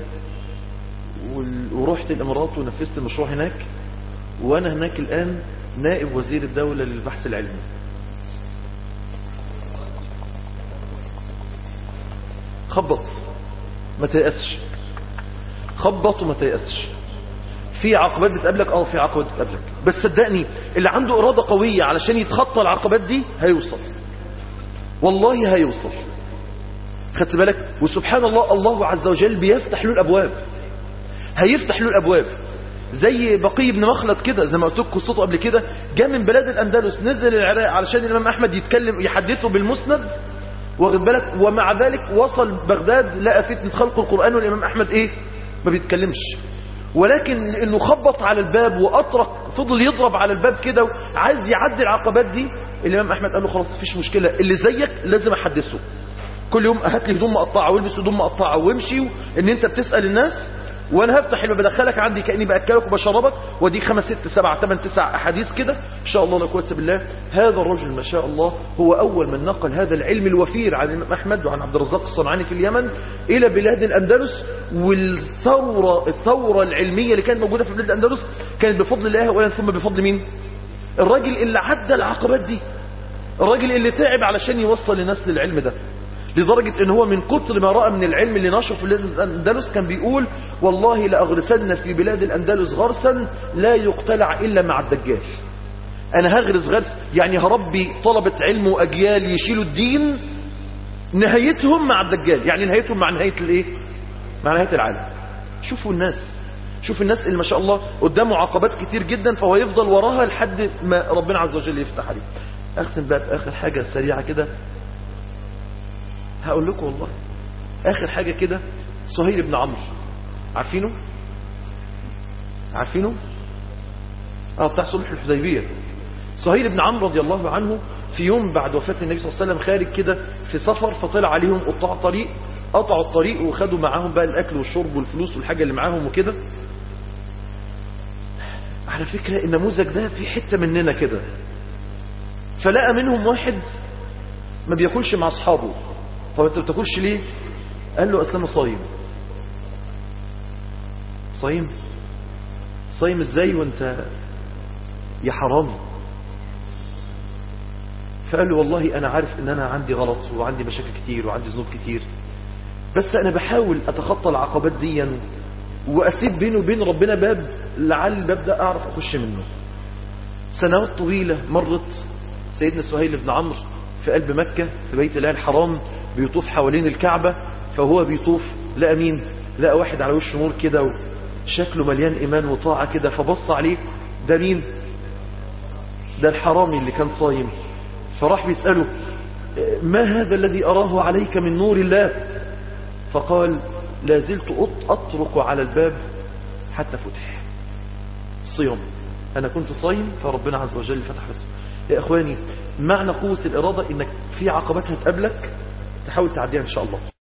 Speaker 1: ورحت الامارات ونفذت المشروع هناك وانا هناك الان نائب وزير الدولة للبحث العلمي خبط ما تيأسش خبط وما تيأسش في عقبات بتقابلك اه في عقبات بتقابلك بس صدقني اللي عنده إرادة قوية علشان يتخطى العقبات دي هيوصل والله هيوصل خدت بالك وسبحان الله الله عز وجل بيفتح له الأبواب هيفتح له الأبواب زي بقي بن مخلد كده زي ما قلت لكم قصته قبل كده جاء من بلاد الأندلس نزل العراق علشان الإمام أحمد يتكلم يحدثه بالمسند واخد بالك ومع ذلك وصل بغداد لقى فتنة خلق القرآن والإمام أحمد إيه ما بيتكلمش ولكن لأنه خبط على الباب وأطرق فضل يضرب على الباب كده وعايز يعدي العقبات دي الإمام أحمد قال له خلاص مفيش مشكلة اللي زيك لازم أحدثه كل يوم هات لي هدوم مقطعه والبس هدوم مقطعه وامشي ان انت بتسال الناس وانا هفتح الباب بدخلك عندي كاني باكلك وبشربك ودي خمس ست سبع ثمان تسع احاديث كده ان شاء الله لا قوه بالله هذا الرجل ما شاء الله هو اول من نقل هذا العلم الوفير عن الامام احمد وعن عبد الرزاق الصنعاني في اليمن الى بلاد الاندلس والثوره الثوره العلميه اللي كانت موجوده في بلاد الاندلس كانت بفضل الله اولا ثم بفضل مين الراجل اللي عدى العقبات دي الراجل اللي تعب علشان يوصل الناس للعلم ده لدرجة ان هو من كتر ما رأى من العلم اللي نشر في بلاد الأندلس كان بيقول والله لأغرسن في بلاد الأندلس غرسا لا يقتلع إلا مع الدجال أنا هغرس غرس يعني هربي طلبة علم وأجيال يشيلوا الدين نهايتهم مع الدجال يعني نهايتهم مع نهاية الايه مع نهاية العالم شوفوا الناس شوف الناس اللي ما شاء الله قدامه عقبات كتير جدا فهو يفضل وراها لحد ما ربنا عز وجل يفتح عليه اختم بقى بآخر حاجة سريعة كده هقول لكم والله اخر حاجة كده سهيل بن عمرو عارفينه عارفينه اه بتاع صلح الحديبية سهيل بن عمرو رضي الله عنه في يوم بعد وفاة النبي صلى الله عليه وسلم خارج كده في سفر فطلع عليهم قطاع طريق قطعوا الطريق وخدوا معاهم بقى الاكل والشرب والفلوس والحاجة اللي معاهم وكده على فكرة النموذج ده في حتة مننا كده فلقى منهم واحد ما بياكلش مع اصحابه طب انت بتاكلش ليه قال له اسلام صايم صايم صايم ازاي وانت يا حرام فقال له والله انا عارف ان انا عندي غلط وعندي مشاكل كتير وعندي ذنوب كتير بس انا بحاول اتخطى العقبات دي واسيب بيني وبين ربنا باب لعل الباب ده اعرف اخش منه سنوات طويلة مرت سيدنا سهيل بن عمرو في قلب مكة في بيت الله الحرام بيطوف حوالين الكعبة فهو بيطوف لقى مين لقى واحد على وشه نور كده شكله مليان ايمان وطاعة كده فبص عليه ده مين ده الحرامي اللي كان صايم فراح بيسأله ما هذا الذي أراه عليك من نور الله فقال لا زلت أطرق على الباب حتى فتح صيام أنا كنت صايم فربنا عز وجل فتح بس يا إخواني معنى قوة الإرادة إنك في عقبات هتقابلك تحاول تعديها إن شاء الله